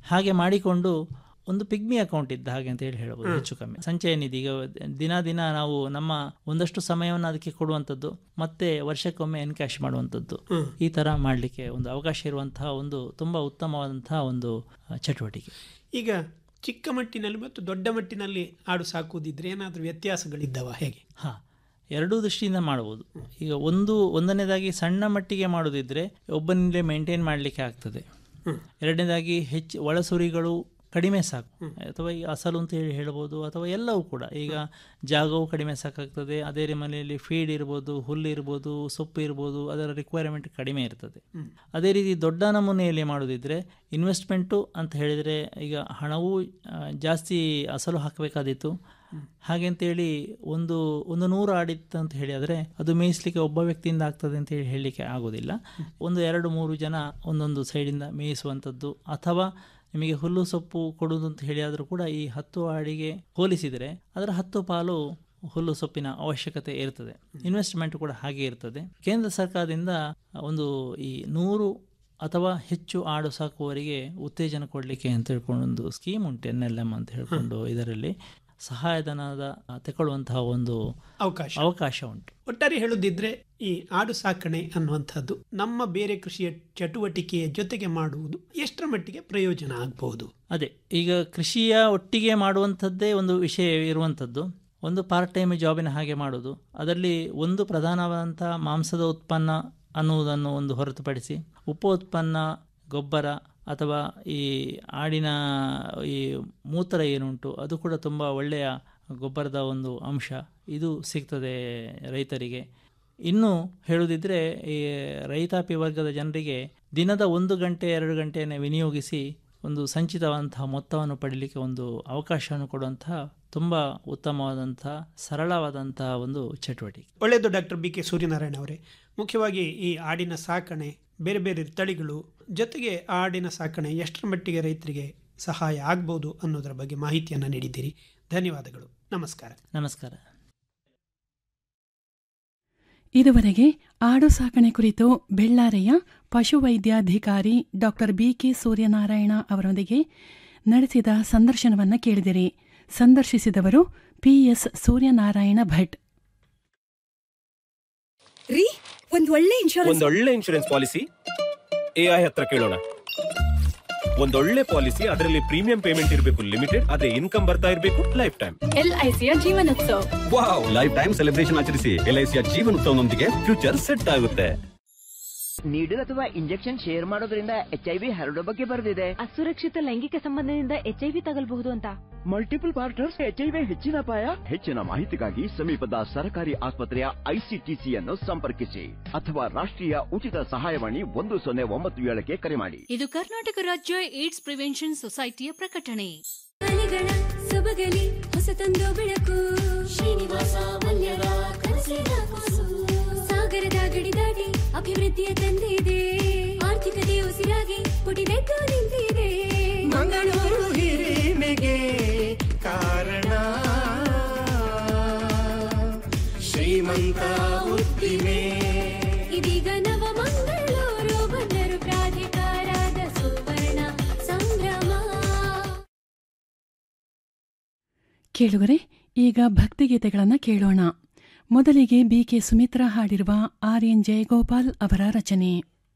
ಹಾಗೆ ಮಾಡಿಕೊಂಡು ಒಂದು ಪಿಗ್ಮಿ ಅಕೌಂಟ್ ಇದ್ದ ಹಾಗೆ ಅಂತ ಹೇಳಿ ಹೇಳ್ಬೋದು ಹೆಚ್ಚು ಕಮ್ಮಿ ಸಂಚಯ ನಿಧಿ ಈಗ ದಿನ ದಿನ ನಾವು ನಮ್ಮ ಒಂದಷ್ಟು ಸಮಯವನ್ನು ಅದಕ್ಕೆ ಕೊಡುವಂಥದ್ದು ಮತ್ತೆ ವರ್ಷಕ್ಕೊಮ್ಮೆ ಎನ್ಕ್ಯಾಶ್ ಮಾಡುವಂಥದ್ದು ಈ ತರ ಮಾಡಲಿಕ್ಕೆ ಒಂದು ಅವಕಾಶ ಇರುವಂತಹ ಒಂದು ತುಂಬಾ ಉತ್ತಮವಾದಂತಹ ಒಂದು ಆ, ಚಟುವಟಿಕೆ ಈಗ ಚಿಕ್ಕ ಮಟ್ಟಿನಲ್ಲಿ ಮತ್ತು ದೊಡ್ಡ ಮಟ್ಟಿನಲ್ಲಿ ಆಡು ಸಾಕುವುದಿದ್ರೆ ಏನಾದರೂ ವ್ಯತ್ಯಾಸಗಳಿದ್ದಾವ ಹೇಗೆ ಹಾ ಎರಡೂ ದೃಷ್ಟಿಯಿಂದ ಮಾಡಬಹುದು ಈಗ ಒಂದು ಒಂದನೇದಾಗಿ ಸಣ್ಣ ಮಟ್ಟಿಗೆ ಮಾಡೋದಿದ್ರೆ ಒಬ್ಬನಿಂದಲೇ ಮೇಂಟೈನ್ ಮಾಡಲಿಕ್ಕೆ ಆಗ್ತದೆ ಎರಡನೇದಾಗಿ ಹೆಚ್ಚು ಒಳಸುರಿಗಳು ಕಡಿಮೆ ಸಾಕು ಅಥವಾ ಈ ಅಸಲು ಅಂತ ಹೇಳಿ ಹೇಳ್ಬೋದು ಅಥವಾ ಎಲ್ಲವೂ ಕೂಡ ಈಗ ಜಾಗವು ಕಡಿಮೆ ಸಾಕಾಗ್ತದೆ ಅದೇ ರೀ ಮನೆಯಲ್ಲಿ ಫೀಡ್ ಇರ್ಬೋದು ಹುಲ್ಲು ಇರ್ಬೋದು ಸೊಪ್ಪು ಇರ್ಬೋದು ಅದರ ರಿಕ್ವೈರ್ಮೆಂಟ್ ಕಡಿಮೆ ಇರ್ತದೆ ಅದೇ ರೀತಿ ದೊಡ್ಡ ನಮೂನೆಯಲ್ಲಿ ಮಾಡೋದಿದ್ರೆ ಇನ್ವೆಸ್ಟ್ಮೆಂಟು ಅಂತ ಹೇಳಿದರೆ ಈಗ ಹಣವೂ ಆ, ಜಾಸ್ತಿ ಅಸಲು ಹಾಕಬೇಕಾದಿತ್ತು ಹಾಗೆಂತೇಳಿ ಒಂದು ಒಂದು ನೂರು ಆಡಿತ್ತು ಅಂತ ಹೇಳಿ ಆದರೆ ಅದು ಮೇಯಿಸ್ಲಿಕ್ಕೆ ಒಬ್ಬ ವ್ಯಕ್ತಿಯಿಂದ ಆಗ್ತದೆ ಅಂತ ಹೇಳಿ ಹೇಳಲಿಕ್ಕೆ ಆಗೋದಿಲ್ಲ ಒಂದು ಎರಡು ಮೂರು ಜನ ಒಂದೊಂದು ಸೈಡಿಂದ ಮೇಯಿಸುವಂಥದ್ದು ಅಥವಾ ನಿಮಗೆ ಹುಲ್ಲು ಸೊಪ್ಪು ಕೊಡುವುದು ಅಂತ ಹೇಳಿ ಆದರೂ ಕೂಡ ಈ ಹತ್ತು ಆಡಿಗೆ ಹೋಲಿಸಿದರೆ ಅದರ ಹತ್ತು ಪಾಲು ಹುಲ್ಲು ಸೊಪ್ಪಿನ ಅವಶ್ಯಕತೆ ಇರ್ತದೆ ಇನ್ವೆಸ್ಟ್ಮೆಂಟ್ ಕೂಡ ಹಾಗೆ ಇರ್ತದೆ ಕೇಂದ್ರ ಸರ್ಕಾರದಿಂದ ಒಂದು ಈ ನೂರು ಅಥವಾ ಹೆಚ್ಚು ಆಡು ಸಾಕುವವರಿಗೆ ಉತ್ತೇಜನ ಕೊಡಲಿಕ್ಕೆ ಅಂತ ಹೇಳ್ಕೊಂಡು ಒಂದು ಸ್ಕೀಮ್ ಉಂಟು ಎನ್ ಎಲ್ ಎಂ ಅಂತ ಹೇಳ್ಕೊಂಡು ಇದರಲ್ಲಿ ಸಹಾಯಧನದ ಆ, ತಗೊಳ್ಳುವಂತಹ ಒಂದು ಅವಕಾಶ ಅವಕಾಶ ಉಂಟು ಒಟ್ಟಾರೆ ಹೇಳುದಿದ್ರೆ ಈ ಆಡು ಸಾಕಣೆ ಅನ್ನುವಂಥದ್ದು ನಮ್ಮ ಬೇರೆ ಕೃಷಿಯ ಚಟುವಟಿಕೆಯ ಜೊತೆಗೆ ಮಾಡುವುದು ಎಷ್ಟರ ಮಟ್ಟಿಗೆ ಪ್ರಯೋಜನ ಆಗಬಹುದು ಅದೇ ಈಗ ಕೃಷಿಯ ಒಟ್ಟಿಗೆ ಮಾಡುವಂಥದ್ದೇ ಒಂದು ವಿಷಯ ಇರುವಂಥದ್ದು ಒಂದು ಪಾರ್ಟ್ ಟೈಮ್ ಜಾಬಿನ ಹಾಗೆ ಮಾಡೋದು ಅದರಲ್ಲಿ ಒಂದು ಪ್ರಧಾನವಾದಂಥ ಮಾಂಸದ ಉತ್ಪನ್ನ ಅನ್ನುವುದನ್ನು ಒಂದು ಹೊರತುಪಡಿಸಿ ಉಪ ಉತ್ಪನ್ನ ಗೊಬ್ಬರ ಅಥವಾ ಈ ಆಡಿನ ಈ ಮೂತ್ರ ಏನುಂಟು ಅದು ಕೂಡ ತುಂಬ ಒಳ್ಳೆಯ ಗೊಬ್ಬರದ ಒಂದು ಅಂಶ ಇದು ಸಿಗ್ತದೆ ರೈತರಿಗೆ ಇನ್ನು ಹೇಳುವುದಿದ್ರೆ ಈ ರೈತಾಪಿ ವರ್ಗದ ಜನರಿಗೆ ದಿನದ ಒಂದು ಗಂಟೆ ಎರಡು ಗಂಟೆಯನ್ನು ವಿನಿಯೋಗಿಸಿ ಒಂದು ಸಂಚಿತವಾದಂತಹ ಮೊತ್ತವನ್ನು ಪಡೀಲಿಕ್ಕೆ ಒಂದು ಅವಕಾಶವನ್ನು ಕೊಡುವಂತಹ ತುಂಬ ಉತ್ತಮವಾದಂತಹ ಸರಳವಾದಂತಹ ಒಂದು ಚಟುವಟಿಕೆ ಒಳ್ಳೆಯದು ಡಾಕ್ಟರ್ ಬಿ ಕೆ ಸೂರ್ಯನಾರಾಯಣ ಅವರೇ ಮುಖ್ಯವಾಗಿ ಈ ಆಡಿನ ಸಾಕಣೆ ಬೇರೆ ಬೇರೆ ತಳಿಗಳು ಜೊತೆಗೆ ಆಡಿನ ಸಾಕಣೆ ಎಷ್ಟರ ಮಟ್ಟಿಗೆ ರೈತರಿಗೆ ಸಹಾಯ ಆಗ್ಬೋದು ಅನ್ನೋದರ ಬಗ್ಗೆ ಮಾಹಿತಿಯನ್ನು ನೀಡಿದ್ದೀರಿ ಧನ್ಯವಾದಗಳು ನಮಸ್ಕಾರ ನಮಸ್ಕಾರ ಇದುವರೆಗೆ ಆಡು ಸಾಕಣೆ ಕುರಿತು ಬೆಳ್ಳಾರೆಯ ಪಶುವೈದ್ಯಾಧಿಕಾರಿ ಡಾಕ್ಟರ್ ಬಿಕೆ ಸೂರ್ಯನಾರಾಯಣ ಅವರೊಂದಿಗೆ ನಡೆಸಿದ ಸಂದರ್ಶನವನ್ನು ಕೇಳಿದಿರಿ ಸಂದರ್ಶಿಸಿದವರು ಪಿಎಸ್ ಸೂರ್ಯನಾರಾಯಣ ಭಟ್ ರೀ ಒಂದ್ ಒಳ್ಳೆ ಇನ್ಶೂರೆನ್ಸ್ ಒಂದೊಳ್ಳೆ ಇನ್ಶೂರೆನ್ಸ್ ಪಾಲಿಸಿ ಎಐ ಹತ್ರ ಕೇಳೋಣ ಒಂದೊಳ್ಳೆ ಪಾಲಿಸಿ ಅದರಲ್ಲಿ ಪ್ರೀಮಿಯಂ ಪೇಮೆಂಟ್ ಇರಬೇಕು ಲಿಮಿಟೆಡ್ ಅದೇ ಇನ್ಕಮ್ ಬರ್ತಾ ಇರಬೇಕು ಲೈಫ್ ಟೈಮ್ ಎಲ್ಐಸಿಯ Jeevanotsava wow life time celebration ಆಚರಿಸಿ ಎಲ್ಐಸಿಯ ಜೀವನ ಉತ್ಸವನೊಂದಿಗೆ ಫ್ಯೂಚರ್ ಸೆಟ್ ಆಗುತ್ತೆ ನೀಡಲ್ ಅಥವಾ ಇಂಜೆಕ್ಷನ್ ಶೇರ್ ಮಾಡೋದ್ರಿಂದ ಎಚ್ ಐ ವಿ ಹರಡೋ ಬಗ್ಗೆ ಬರೆದಿದೆ ಅಸುರಕ್ಷಿತ ಲೈಂಗಿಕ ಸಂಬಂಧದಿಂದ ಎಚ್ಐವಿ ತಗಲ್ಬಹುದು ಅಂತ multiple partners H I V ಹೆಚ್ಚಿನ ಅಪಾಯ ಹೆಚ್ಚಿನ ಮಾಹಿತಿಗಾಗಿ ಸಮೀಪದ ಸರ್ಕಾರಿ ಆಸ್ಪತ್ರೆಯ ಐಸಿಟಿಸಿಯನ್ನು ಸಂಪರ್ಕಿಸಿ ಅಥವಾ ರಾಷ್ಟ್ರೀಯ ಉಚಿತ ಸಹಾಯವಾಣಿ ಒಂದು ಸೊನ್ನೆ ಒಂಬತ್ತು ಏಳಕ್ಕೆ ಕರೆ ಮಾಡಿ ಇದು ಕರ್ನಾಟಕ ರಾಜ್ಯ ಏಡ್ಸ್ ಪ್ರಿವೆನ್ಷನ್ ಸೊಸೈಟಿಯ ಪ್ರಕಟಣೆ ಮನೆಗಳ ಸೊಬಗಲಿ ಹೊಸತೊಂದು ಬೆಳಕು ಶ್ರೀನಿವಾಸ ಮಲ್ಯದ ಕನಸಿನ ಕೂಸು ಸಾಗರದ ಗಡಿ ದಾಟಿ ಅಭಿವೃದ್ಧಿಯ ತಂದಿದೆ ಆರ್ಥಿಕತೆ ಉಸಿರಾಗಿ ಪುಟಿದೆದ್ದು ನಿಂತಿದೆ ಮಂಗಳೂರು ಹಿರಿಮೆಗೆ ಕಾರಣ ಶ್ರೀಮಂತ ಉದ್ದಿಮೆ ಇದೀಗ ನವ ಮಂಗಳೂರು ಬಂದರು ಪ್ರಾಧಿಕಾರದ ಸುವರ್ಣ ಸಂಭ್ರಮ ಕೇಳುಗರೆ ಈಗ ಭಕ್ತಿಗೀತೆಗಳನ್ನು ಕೇಳೋಣ ಮೊದಲಿಗೆ ಬಿಕೆ ಸುಮಿತ್ರಾ ಹಾಡಿರುವ ಆರ್ ಎನ್ ಜಯಗೋಪಾಲ್ ಅವರ ರಚನೆ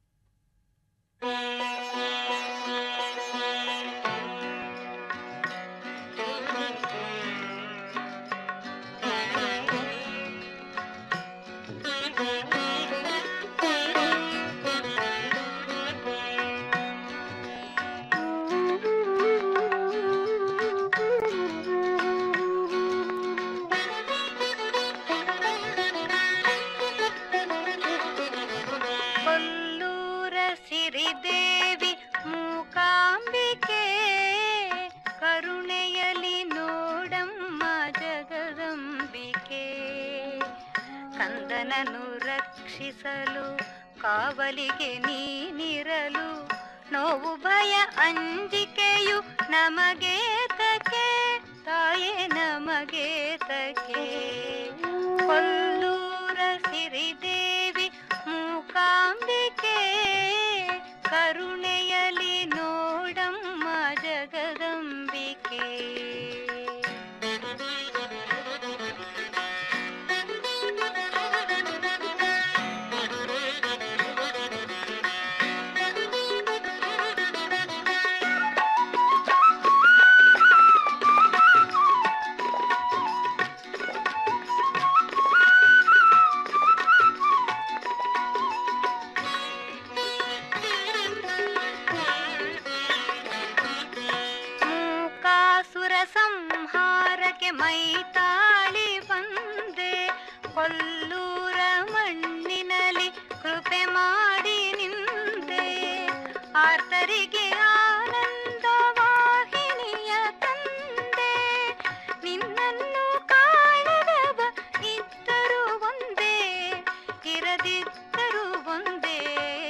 ಕೊಲ್ಲೂರ ಸಿರಿದೇವಿ ಮೂಕಾಂಬಿಕೆ ಕರುಣೆಯಲಿ ನೋಡಮ್ಮ ಜಗದಂಬಿಕೆ ಕಂದನನು ರಕ್ಷಿಸಲು ಕಾವಲಿಗೆ ನೀನಿರಲು ನೋವು ಭಯ ಅಂಜಿಕೆಯು ನಮಗೆ ತಕೆ ತಾಯೇ ನಮಗೆ ತಕೆ ಕೊಲ್ಲೂರ ಸಿರಿದೇವಿ ಮೂಕಾಂಬಿಕೆ ಕರುಣೆಯಲಿ ನೋಡಮ್ಮ ಸೇವೆಗೆ ಮೈ ತಾಳಿ ಬಂದೆ ಕೊಲ್ಲೂರ ಮಣ್ಣಿನಲ್ಲಿ ಕೃಪೆ ಮಾಡಿ ನಿಂದೆ ಆರ್ತರಿಗೆ ಆನಂದ ವಾಹಿನಿಯ ತಂದೆ ನಿನ್ನನ್ನು ಕಾಣದವ ಇದ್ದರೂ ಒಂದೇ ಇರದಿದ್ದರೂ ಒಂದೇ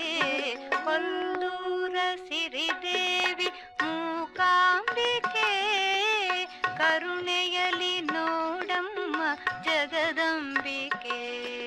ಕೊಲ್ಲೂರ ಸಿರಿದೇವಿ ಮೂಕಾಂಬಿಕೆ ಕರುಣೆಯಲಿ ನೋಡಮ್ಮ ಜಗದಂಬಿಕೆ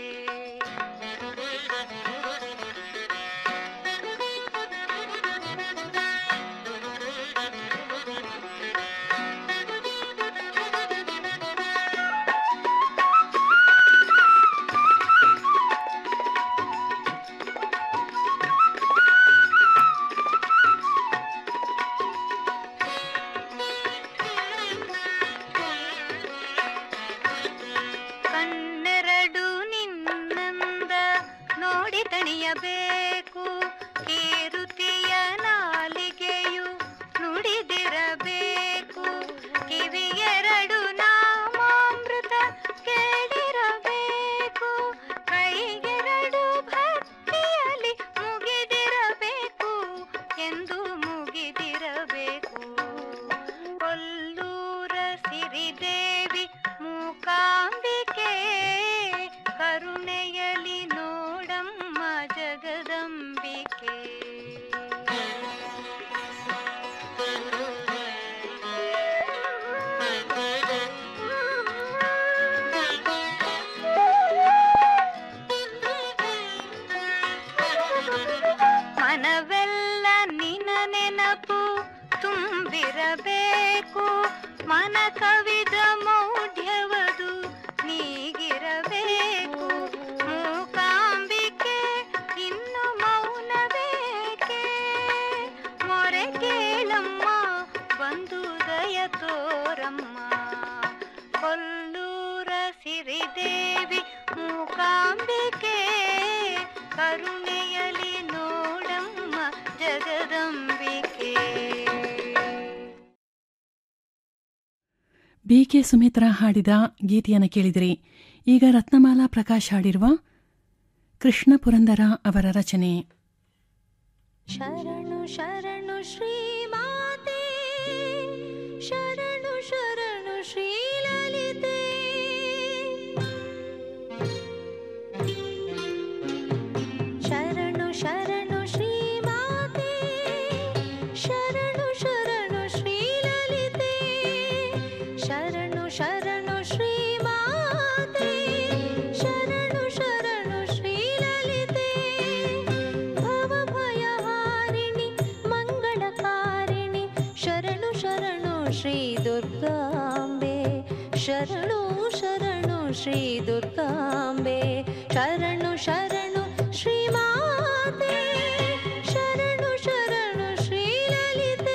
ಕಣ್ಣೆರಡು ನಿನ್ನಂದ ನೋಡಿ ತಣಿಯಬೇಕು ಕೀರುತಿಯ ನಾಲಿಗೆಯು ನುಡಿದಿರಬೇಕು ಕಿವಿಯೆರಡು ನಾಮಾಮೃತ ಕೇಳಿರಬೇಕು ಕೈಗೆರಡು ಭಕ್ತಿಯಲ್ಲಿ ಮುಗಿದಿರಬೇಕು ಎಂದು ಮುಗಿದಿರಬೇಕು ಕೊಲ್ಲೂರ ಸಿರಿದೇವಿ ಮೂಕಾಂಬಿಕೆ ಕರುಣೆಯಲಿ ನೋಡಮ್ಮ ಜಗದಂಬಿಕೆ ಮನವೆಲ್ಲ ನಿನ ನೆನಪು ತುಂಬಿರಬೇಕು ಮನ ಕವಿದ ಮೌಢ್ಯವದು ನೀಗಿರಬೇಕು ಮೂಕಾಂಬಿಕೆ ಇನ್ನು ಮೌನವೇಕೆ ಮೊರೆ ಕೇಳಮ್ಮ ಬಂದು ದಯ ತೋರಮ್ಮ ಕೊಲ್ಲೂರ ಸಿರಿದೇವಿ ಮೂಕಾಂಬಿಕೆ ಕರುಣೆಯಲಿ ನೋಡಮ್ಮ ಜಗದಂಬಿಕೆ ಬಿಕೆ ಸುಮಿತ್ರಾ ಹಾಡಿದ ಗೀತೆಯನ್ನು ಕೇಳಿದಿರಿ ಈಗ ರತ್ನಮಾಲಾ ಪ್ರಕಾಶ್ ಹಾಡಿರುವ ಕೃಷ್ಣ ಪುರಂದರ ಅವರ ರಚನೆ ಶರಣು ಶರಣು ಶ್ರೀಮಾತೆ ಶರಣು ಶರಣು ಶ್ರೀಲಲಿತೆ ಶರಣು ಶರಣು ಶ್ರೀಮಾತೆ ಶರಣು ಶರಣು ಶ್ರೀಲಲಿತೆ ಶರಣು ಶರಣು ಶ್ರೀಮಾತೆ ಶರಣು ಶರಣು ಶ್ರೀಲಲಿತೆ ಭವಭಯಹಾರಿಣಿ ಮಂಗಳಕಾರಿಣಿ ಶರಣು ಶರಣು ಶ್ರೀ ದುರ್ಗಾಂಬೆ ಶರಣು ಶರಣು ಶ್ರೀ ದುರ್ಗಾಂಬೆ ಶರಣು ಶರಣು ಶ್ರೀಮಾತೆ ಶರಣು ಶರಣು ಶ್ರೀಲಲಿತೆ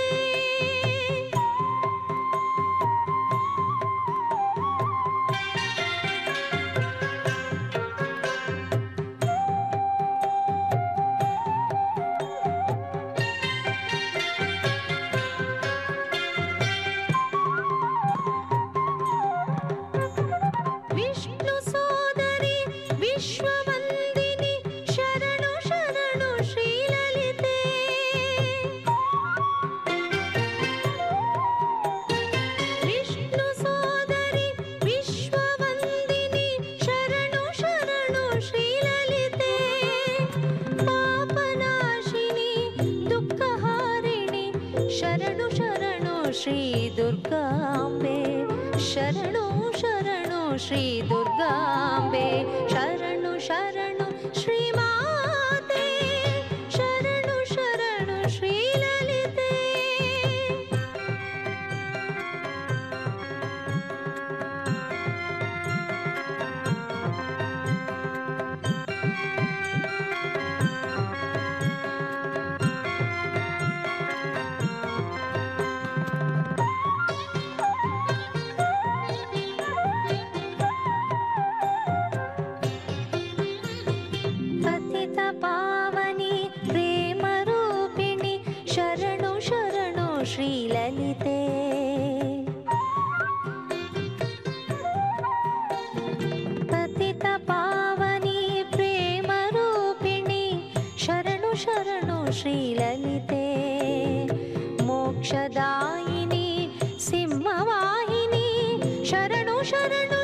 ವಿಷ್ಣು ಸೋದರಿ ವಿಶ್ವವಂದಿನಿ ಶರಣು ಶರಣು ಶ್ರೀಲಲಿತೆ ವಿಷ್ಣು ಸೋದರಿ ವಿಶ್ವವಂದಿನಿ ಶರಣು ಶರಣು ಶ್ರೀಲಲಿತೆ ಪಾಪನಾಶಿನಿ ದುಃಖಹಾರಿಣಿ ಶರಣು ಶರಣು ಶ್ರೀ ದುರ್ಗಾಂಬೆ ಶರಣು ಶರಣು ಶ್ರೀ ದುರ್ಗಾಂಬೆ ಶರಣು ಶರಣು ಶ್ರೀಮಾತೆ ಶರಣು ಶರಣು ಶ್ರೀಲಲಿತೆ ಶರಣು ಶ್ರೀಲಲಿತೆ ಮೋಕ್ಷದಾಯಿನಿ ಸಿಂಹವಾಹಿನಿ ಶರಣು ಶರಣು